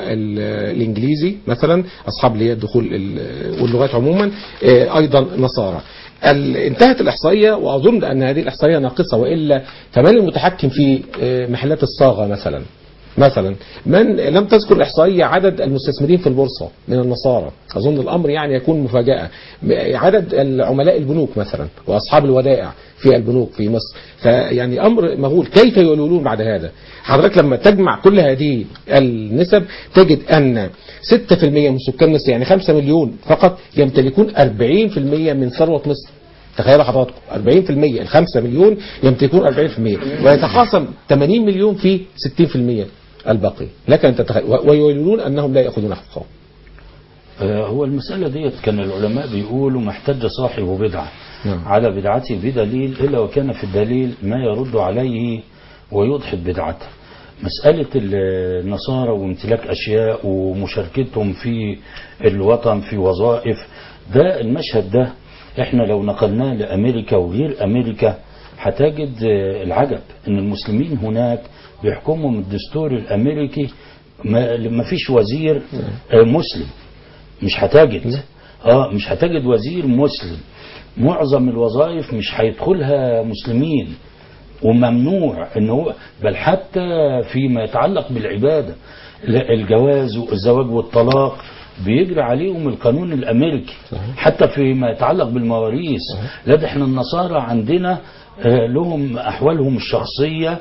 B: والإنجليزي مثلا أصحاب اللي هي الدخول ال- واللغات عموما آه، أيضا نصارى ال- انتهت الإحصائية وأظن أن هذه الإحصائية ناقصة وإلا فمن المتحكم في آه، محلات الصاغة مثلا مثلا من لم تذكر الإحصائية عدد المستثمرين في البورصة من النصارى أظن الأمر يعني يكون مفاجأة عدد العملاء البنوك مثلا وأصحاب الودائع في البنوك في مصر فيعني أمر مهول كيف يولون بعد هذا حضرتك لما تجمع كل هذه النسب تجد أن 6% من سكان مصر يعني 5 مليون فقط يمتلكون 40% من ثروة مصر تخيلوا حضراتكم 40% ال 5 مليون يمتلكون 40% ويتخاصم 80 مليون في 60% الباقي لك ان تتخيل و- ويولون انهم لا ياخذون حقهم
C: آه، هو المسألة ديت كان العلماء بيقولوا ما احتج صاحب بدعة
B: نعم.
C: على بدعته بدليل إلا وكان في الدليل ما يرد عليه ويضحك بدعته مسألة النصارى وامتلاك أشياء ومشاركتهم في الوطن في وظائف ده المشهد ده احنا لو نقلناه لأمريكا وغير أمريكا هتجد آه، العجب ان المسلمين هناك بيحكمهم الدستور الأمريكي ما ما فيش وزير آه، مسلم مش هتجد اه مش هتجد وزير مسلم معظم الوظائف مش هيدخلها مسلمين وممنوع ان هو بل حتى فيما يتعلق بالعباده لا، الجواز والزواج والطلاق بيجري عليهم القانون الامريكي حتى فيما يتعلق بالمواريث لا ده احنا النصارى عندنا آه، لهم احوالهم الشخصيه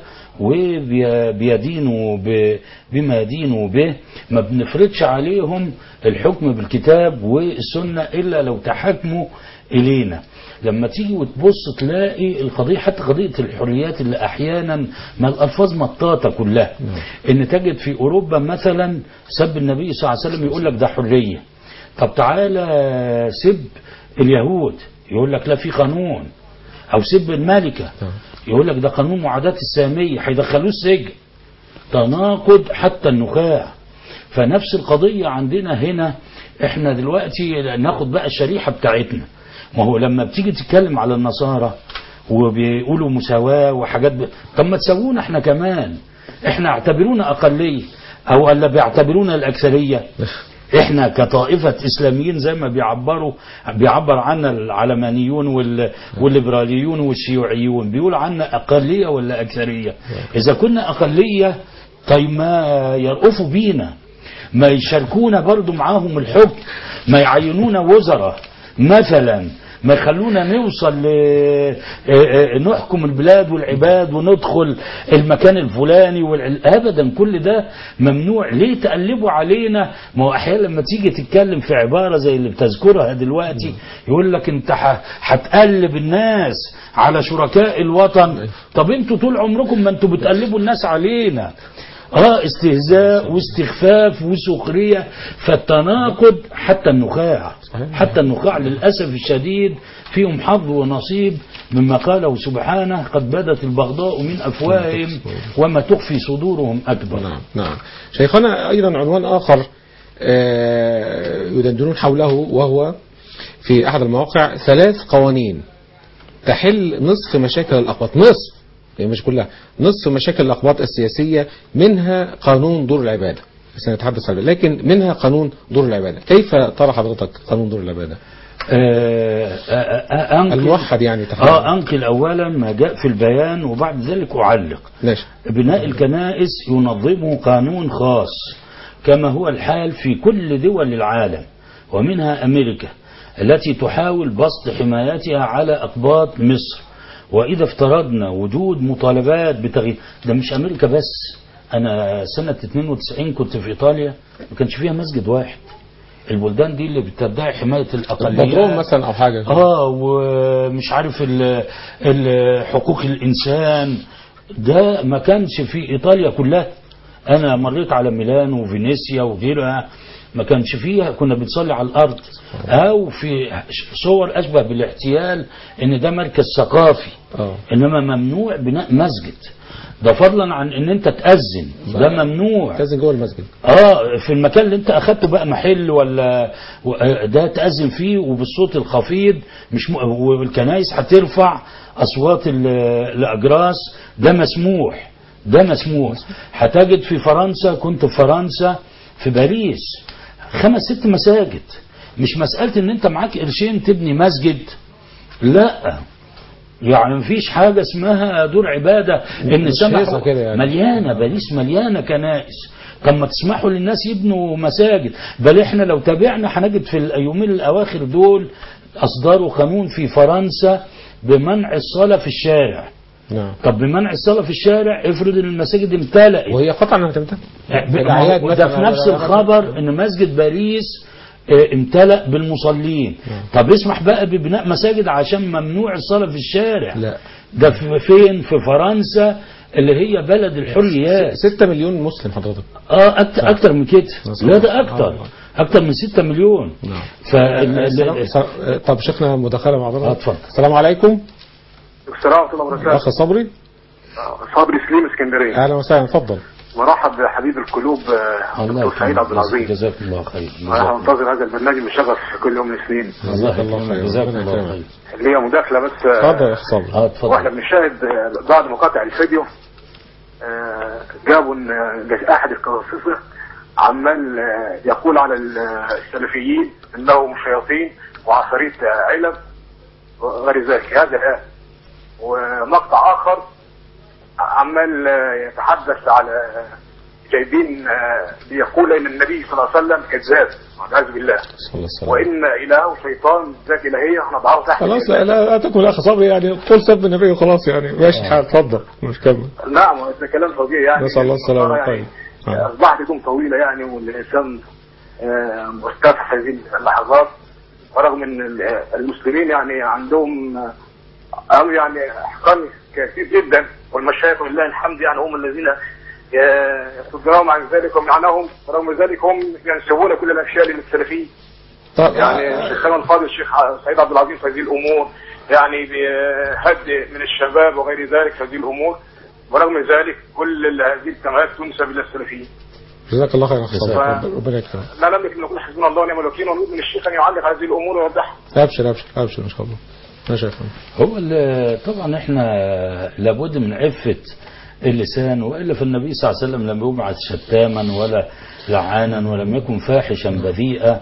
C: وبيدينوا ب- بما يدينوا به ما بنفرضش عليهم الحكم بالكتاب والسنه الا لو تحاكموا الينا لما تيجي وتبص تلاقي القضيه حتى قضيه الحريات اللي احيانا ما الالفاظ مطاطه كلها ان تجد في اوروبا مثلا سب النبي صلى الله عليه وسلم يقول لك ده حريه طب تعالى سب اليهود يقول لك لا في قانون او سب الملكه يقول لك ده قانون معاداه الساميه هيدخلوه السجن تناقض حتى النخاع فنفس القضية عندنا هنا احنا دلوقتي ناخد بقى الشريحة بتاعتنا ما هو لما بتيجي تتكلم على النصارى وبيقولوا مساواة وحاجات ب... طب ما تسوونا احنا كمان احنا اعتبرونا اقلية او الا بيعتبرونا الاكثرية احنا كطائفة اسلاميين زي ما بيعبروا بيعبر عنا العلمانيون وال... والليبراليون والشيوعيون بيقولوا عنا اقلية ولا اكثرية اذا كنا اقلية طيب ما يرقفوا بينا ما يشاركونا برضو معاهم الحكم ما يعينونا وزراء مثلا ما يخلونا نوصل ل... آه، آه، نحكم البلاد والعباد وندخل المكان الفلاني والع... ابدا كل ده ممنوع ليه تقلبوا علينا ما هو احيانا لما تيجي تتكلم في عباره زي اللي بتذكرها دلوقتي يقول لك انت ح... هتقلب الناس على شركاء الوطن طب انتوا طول عمركم ما انتوا بتقلبوا الناس علينا اه استهزاء واستخفاف وسخريه فالتناقض حتى النخاع
B: صحيح.
C: حتى النخاع للاسف الشديد فيهم حظ ونصيب مما قاله سبحانه قد بدت البغضاء من افواههم وما تخفي صدورهم اكبر
B: نعم نعم شيخنا أيضا عنوان آخر آه، يدندنون حوله وهو في أحد المواقع ثلاث قوانين تحل نصف مشاكل الأقباط نصف يعني مش كلها نصف مشاكل الأقباط السياسية منها قانون دور العبادة سنتحدث عنه لكن منها قانون دور العبادة كيف ترى حضرتك قانون دور العبادة
C: آه، آه، آه، أنقل-
B: الموحد يعني تحديدا
C: اه انقل اولا ما جاء في البيان وبعد ذلك اعلق
B: ماشي
C: بناء الكنائس ينظمه قانون خاص كما هو الحال في كل دول العالم ومنها أمريكا التي تحاول بسط حمايتها على أقباط مصر وإذا افترضنا وجود مطالبات بتغيير ده مش أمريكا بس أنا سنة 92 كنت في إيطاليا ما كانش فيها مسجد واحد البلدان دي اللي بتدعي حماية
B: بطرون
C: الأقليات
B: مثلا أو حاجة
C: اه ومش عارف ال- ال- حقوق الانسان ده ما كانش في ايطاليا كلها انا مريت على ميلان وفينيسيا وغيرها ما كانش فيها كنا بنصلي على الارض او في صور اشبه بالاحتيال ان ده مركز ثقافي
B: اه
C: انما ممنوع بناء مسجد ده فضلا عن ان انت تأذن ده ممنوع
B: تأذن جوه المسجد
C: اه في المكان اللي انت اخدته بقى محل ولا و- آه، ده تأذن فيه وبالصوت الخفيض مش م... والكنايس هترفع اصوات ال- الاجراس ده مسموح ده مسموح هتجد في فرنسا كنت في فرنسا في باريس خمس ست مساجد مش مسألة ان انت معاك قرشين تبني مسجد لا يعني مفيش حاجة اسمها دور عبادة ان
B: مش
C: سمحوا
B: هيصة كده يعني.
C: مليانة باريس مليانة كنائس طب ما تسمحوا للناس يبنوا مساجد بل احنا لو تابعنا هنجد في اليومين الاواخر دول اصدروا قانون في فرنسا بمنع الصلاة في الشارع
B: نعم
C: طب بمنع الصلاة في الشارع افرض ان المساجد امتلأت
B: وهي قطعا هتمتلك
C: ب-
B: الأعياد
C: ما هو ده
B: مثلاً
C: في نفس
B: ولا-
C: الخبر ان مسجد باريس آه، امتلأ بالمصلين طب اسمح بقى ببناء مساجد عشان ممنوع الصلاة في الشارع
B: لا
C: ده في- فين في فرنسا اللي هي بلد الحريات
B: 6 مليون مسلم حضرتك
C: اه اكتر, أكتر من كده
B: نعم.
C: لا ده اكتر
B: آه.
C: اكتر من 6 مليون
B: نعم
C: ف
B: السلام- طب شيخنا مداخلة مع
C: آه،
B: حضرتك
C: اتفضل.
B: السلام عليكم
E: السلام ورحمة الله وبركاته
B: أخ صبري
E: صبري سليم اسكندرية
B: أهلا وسهلا اتفضل
E: مرحب بحبيب القلوب آه،
C: الله
E: دكتور سعيد عبد العظيم
C: جزاك الله خير
E: أنا
C: جزاك الله-
E: منتظر هذا البرنامج بشغف كل يوم من السنين
C: الله
B: الله
C: يكرمك
B: خير.
C: جزاك
B: ربنا
C: الله
B: يكرمك.
C: خير
E: ليا مداخلة بس آه،
B: اتفضل يا أخ صبري
C: اه
E: واحنا
C: اتفضل
E: بنشاهد آه، بعد مقاطع الفيديو آه، جابوا ان آه، احد القراصنة عمال آه، يقول على ال- السلفيين انهم شياطين وعفاريت آه، علب وغير ذلك هذا الان ومقطع اخر عمال آه، يتحدث على جايبين آه، بيقول ان النبي صلى الله عليه وسلم كذاب والعياذ بالله
B: صلى الله عليه وسلم.
E: وان الهه شيطان ذات الهيه احنا ضعه تحت
B: خلاص لا لا لا تكن اخ صبري يعني قل سب النبي وخلاص يعني ماشي حال اتفضل مش كمل
E: نعم ده كلام طبيعي يعني
B: نسأل الله السلامة
E: يعني
B: طيب. آه.
E: أصبحت يكون طويلة يعني والإنسان آه، مرتاح في هذه اللحظات ورغم أن ال- المسلمين يعني عندهم آه، أو يعني أحكام كثير جدا والمشايخ ولله الحمد يعني هم الذين آه، يصدرون عن ذلك ومعناهم ورغم ذلك هم ينسبون كل الأشياء للسلفيين
B: طب
E: يعني شيخنا الفاضل الشيخ سعيد عبد العظيم في هذه الامور يعني بهدء من الشباب وغير ذلك في هذه الامور ورغم ذلك كل هذه الجماعات تنسب الى السلفيين
B: جزاك الله خير يا اخ صبري
E: جزاك.
B: ربنا يكرمك
E: لا نملك ان نقول حسبنا الله ونعم الوكيل ونريد من الشيخ ان يعلق هذه الامور ويوضحها
B: ابشر ابشر ابشر ان شاء الله ماشي يا فندم
C: هو ال- طبعا احنا لابد من عفة اللسان والا فالنبي صلى الله عليه وسلم لم يبعث شتاما ولا لعانا ولم يكن فاحشا بذيئا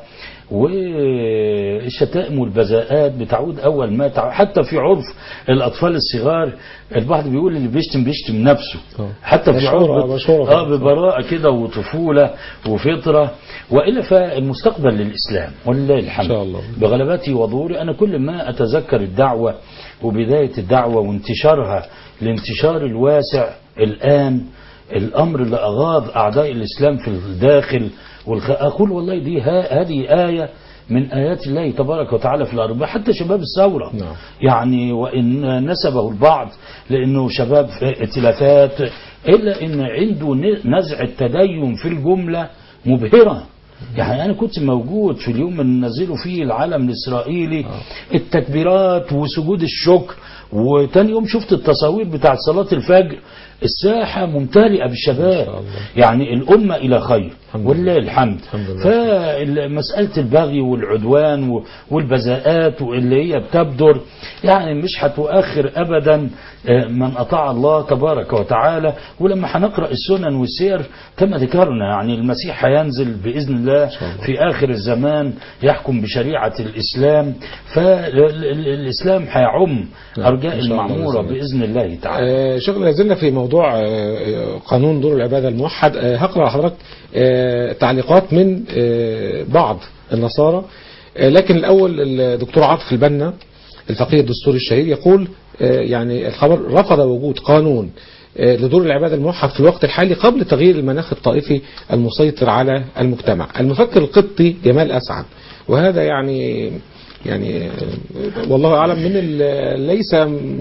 C: والشتائم والبذاءات بتعود اول ما تع... حتى في عرف الاطفال الصغار البعض بيقول اللي بيشتم بيشتم نفسه
B: آه.
C: حتى في
B: مشهورة-
C: عرف
B: مشهورة.
C: اه ببراءة كده وطفولة وفطرة والا فالمستقبل للاسلام ولله الحمد
B: إن شاء الله.
C: بغلبتي وظهوري أنا كل ما أتذكر الدعوة وبداية الدعوة وانتشارها الانتشار الواسع الآن الأمر اللي أغاض أعداء الإسلام في الداخل والخ... أقول والله دي ها... هذه آية من آيات الله تبارك وتعالى في الأرض حتى شباب الثورة
B: نعم.
C: يعني وإن نسبه البعض لأنه شباب ائتلافات إلا إن عنده ن- نزع التدين في الجملة مبهرة يعني أنا كنت موجود في اليوم اللي نزلوا فيه العلم الإسرائيلي التكبيرات وسجود الشكر وتاني يوم شفت التصاوير بتاعت صلاة الفجر الساحة ممتلئة بالشباب
B: الله.
C: يعني الأمة إلى خير
B: الحمد
C: ولله الحمد
B: الحمد لله.
C: فمسألة البغي والعدوان و- والبذاءات واللي هي بتبدر يعني مش هتؤخر أبدا آه، من أطاع الله تبارك وتعالى ولما هنقرأ السنن والسير كما ذكرنا يعني المسيح هينزل بإذن الله في آخر الزمان يحكم بشريعة الإسلام فالإسلام هيعم أرجاء
B: إن شاء الله
C: المعمورة
B: بإذن
C: بإذن الله تعالى
B: آه، شغل لازلنا في موضوع آه، قانون دور العبادة الموحد آه، هقرأ لحضرتك آه، تعليقات من آه، بعض النصارى آه، لكن الأول الدكتور عاطف البنا الفقيه الدستوري الشهير يقول آه، يعني الخبر رفض وجود قانون آه، لدور العبادة الموحد في الوقت الحالي قبل تغيير المناخ الطائفي المسيطر على المجتمع المفكر القبطي جمال أسعد وهذا يعني يعني آه، والله أعلم من ال- ليس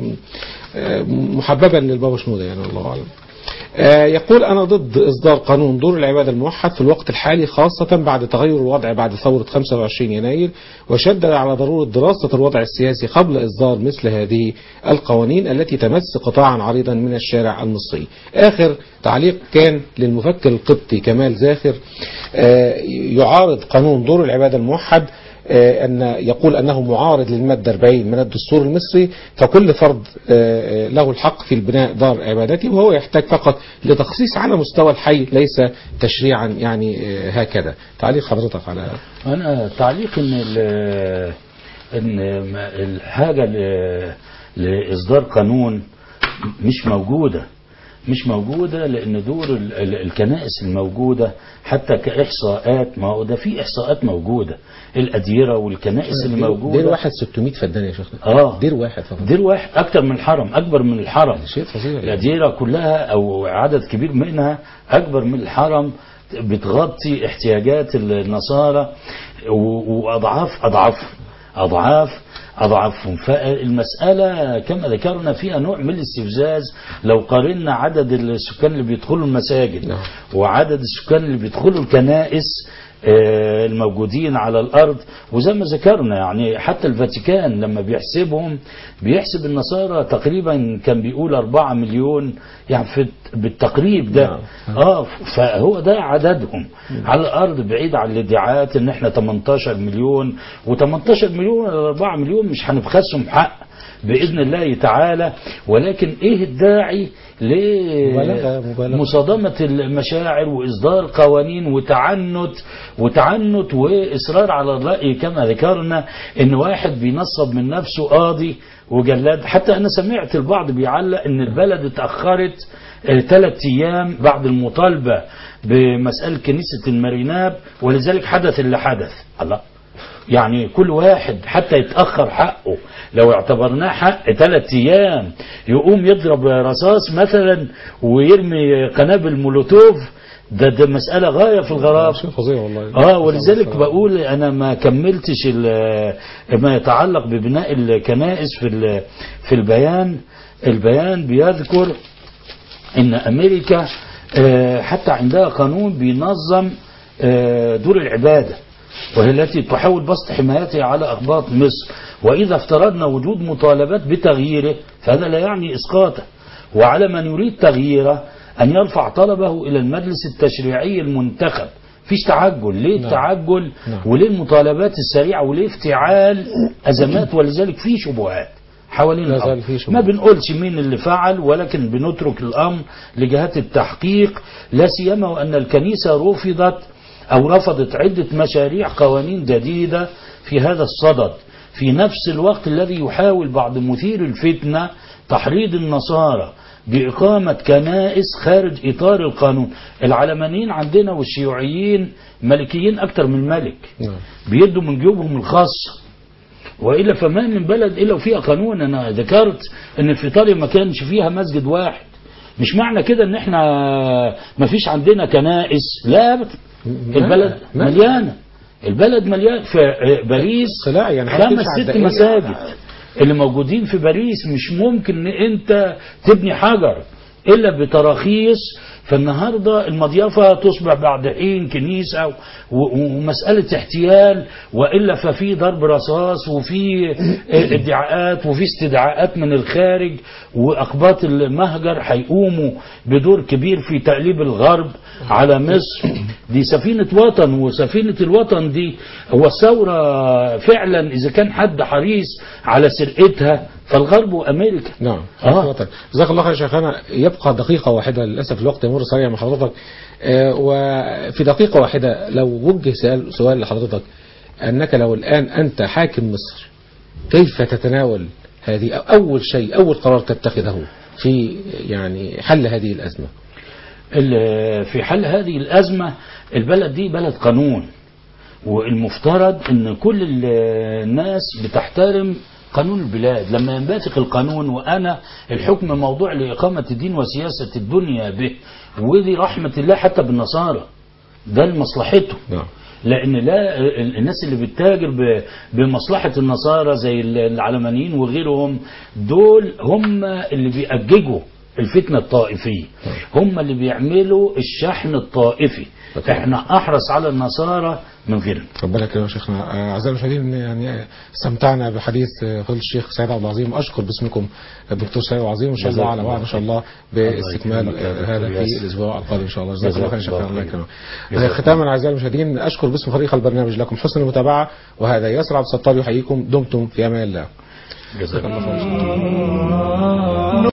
B: آه، محببا للبابا شنودة يعني الله أعلم آه، يقول أنا ضد إصدار قانون دور العبادة الموحد في الوقت الحالي خاصة بعد تغير الوضع بعد ثورة 25 يناير وشدد على ضرورة دراسة الوضع السياسي قبل إصدار مثل هذه القوانين التي تمس قطاعا عريضا من الشارع المصري آخر تعليق كان للمفكر القبطي كمال زاخر آه، يعارض قانون دور العبادة الموحد آه، أن يقول أنه معارض للمادة 40 من الدستور المصري فكل فرد آه، آه، له الحق في البناء دار عبادته وهو يحتاج فقط لتخصيص على مستوى الحي ليس تشريعا يعني آه، هكذا تعليق حضرتك على
C: أنا تعليق إن ال- إن ما- الحاجة ل- لإصدار قانون مش موجودة مش موجودة لأن دور ال- ال- الكنائس الموجودة حتى كإحصاءات ما هو ده في إحصاءات موجودة الأديرة والكنائس اللي
B: دير
C: موجودة
B: واحد 600 فدان يا شيخنا
C: آه.
B: دير واحد فقط
C: دير واحد أكتر من الحرم أكبر من الحرم
B: شيء فظيع يعني.
C: الأديرة كلها أو عدد كبير منها أكبر من الحرم بتغطي احتياجات النصارى و- وأضعاف أضعاف أضعاف أضعافهم فالمسألة كما ذكرنا فيها نوع من الاستفزاز لو قارنا عدد السكان اللي بيدخلوا المساجد
B: نعم.
C: وعدد السكان اللي بيدخلوا الكنائس آه، الموجودين على الأرض وزي ما ذكرنا يعني حتى الفاتيكان لما بيحسبهم بيحسب النصارى تقريبا كان بيقول 4 مليون يعني في بالتقريب ده
B: نعم.
C: اه فهو ده عددهم على الارض بعيد عن الادعاءات ان احنا 18 مليون و18 مليون ولا 4 مليون مش هنبخسهم حق باذن الله تعالى ولكن ايه الداعي
B: مبالغة- مبالغة.
C: لمصادمه المشاعر واصدار قوانين وتعنت وتعنت واصرار على الراي كما ذكرنا ان واحد بينصب من نفسه قاضي وجلاد حتى انا سمعت البعض بيعلق ان البلد اتاخرت ثلاث ايام بعد المطالبه بمساله كنيسه الماريناب ولذلك حدث اللي حدث الله يعني كل واحد حتى يتأخر حقه لو اعتبرناه حق ثلاث أيام يقوم يضرب رصاص مثلا ويرمي قنابل مولوتوف ده ده مسألة غاية في الغرابة
B: شيء فظيع والله
C: اه ولذلك بقول انا ما كملتش ال- ما يتعلق ببناء الكنائس في ال- في البيان البيان بيذكر ان امريكا آه، حتى عندها قانون بينظم آه، دور العباده وهي التي تحاول بسط حمايتها على اقباط مصر واذا افترضنا وجود مطالبات بتغييره فهذا لا يعني اسقاطه وعلى من يريد تغييره ان يرفع طلبه الى المجلس التشريعي المنتخب فيش تعجل ليه
B: نعم.
C: التعجل
B: نعم.
C: وليه المطالبات السريعه وليه افتعال ازمات ولذلك في شبهات حوالين
B: لا زال
C: الأمر.
B: في شبهات.
C: ما بنقولش مين اللي فعل ولكن بنترك الامر لجهات التحقيق لا سيما وان الكنيسه رفضت او رفضت عده مشاريع قوانين جديده في هذا الصدد في نفس الوقت الذي يحاول بعض مثير الفتنه تحريض النصارى بإقامة كنائس خارج إطار القانون العلمانيين عندنا والشيوعيين ملكيين أكتر من ملك
B: نعم.
C: بيدوا من جيوبهم الخاصة والا فما من بلد الا وفيها قانون انا ذكرت ان في ايطاليا ما كانش فيها مسجد واحد مش معنى كده ان احنا ما فيش عندنا كنائس لا أبداً. البلد
B: لا.
C: مليانه البلد مليان في باريس
B: لا يعني
C: خمس
B: هتمشي على
C: ست
B: الدائرة.
C: مساجد اللي موجودين في باريس مش ممكن ان انت تبني حجر إلا بتراخيص فالنهاردة المضيافة تصبح بعد حين كنيسة و- ومسألة احتيال وإلا ففي ضرب رصاص وفي ادعاءات وفي استدعاءات من الخارج وأقباط المهجر هيقوموا بدور كبير في تقليب الغرب على مصر دي سفينة وطن وسفينة الوطن دي هو الثورة فعلا إذا كان حد حريص على سرقتها فالغرب وأمريكا
B: نعم
C: آه.
B: آه. جزاك الله خير يا شيخنا يبقى دقيقة واحدة للأسف الوقت يمر سريع مع حضرتك آه وفي دقيقة واحدة لو وجه سؤال, سؤال لحضرتك أنك لو الآن أنت حاكم مصر كيف تتناول هذه أول شيء أول قرار تتخذه في يعني حل هذه الأزمة
C: ال- في حل هذه الأزمة البلد دي بلد قانون والمفترض ان كل ال- الناس بتحترم قانون البلاد لما ينبثق القانون وانا الحكم موضوع لاقامه الدين وسياسه الدنيا به ودي رحمه الله حتى بالنصارى ده لمصلحته
B: نعم
C: لان لا ال- الناس اللي بتتاجر ب- بمصلحه النصارى زي ال- العلمانيين وغيرهم دول هم اللي بيأججوا الفتنة الطائفية هم اللي بيعملوا الشحن الطائفي احنا احرص على النصارى من غيرهم
B: ربنا يكرمك يا شيخنا آه، اعزائي المشاهدين يعني استمتعنا بحديث آه، فضيله الشيخ سيد عبد العظيم اشكر باسمكم الدكتور سيد عبد العظيم وان شاء الله
C: جزاك
B: على
C: الله
B: وعد ان شاء
C: خير.
B: الله باستكمال
C: الله يكرمك
B: آه،
C: يا
B: هذا
C: دكتور
B: في
C: ياسر.
B: الاسبوع القادم ان شاء الله جزاك الله خير
C: جزاك
B: شكرا
C: الله
B: الله
C: خير.
B: يكرمك
C: جزاك
B: آه، ختاما اعزائي المشاهدين اشكر باسم فريق البرنامج لكم حسن المتابعه وهذا ياسر عبد الستار يحييكم دمتم في امان الله
C: جزاك الله خير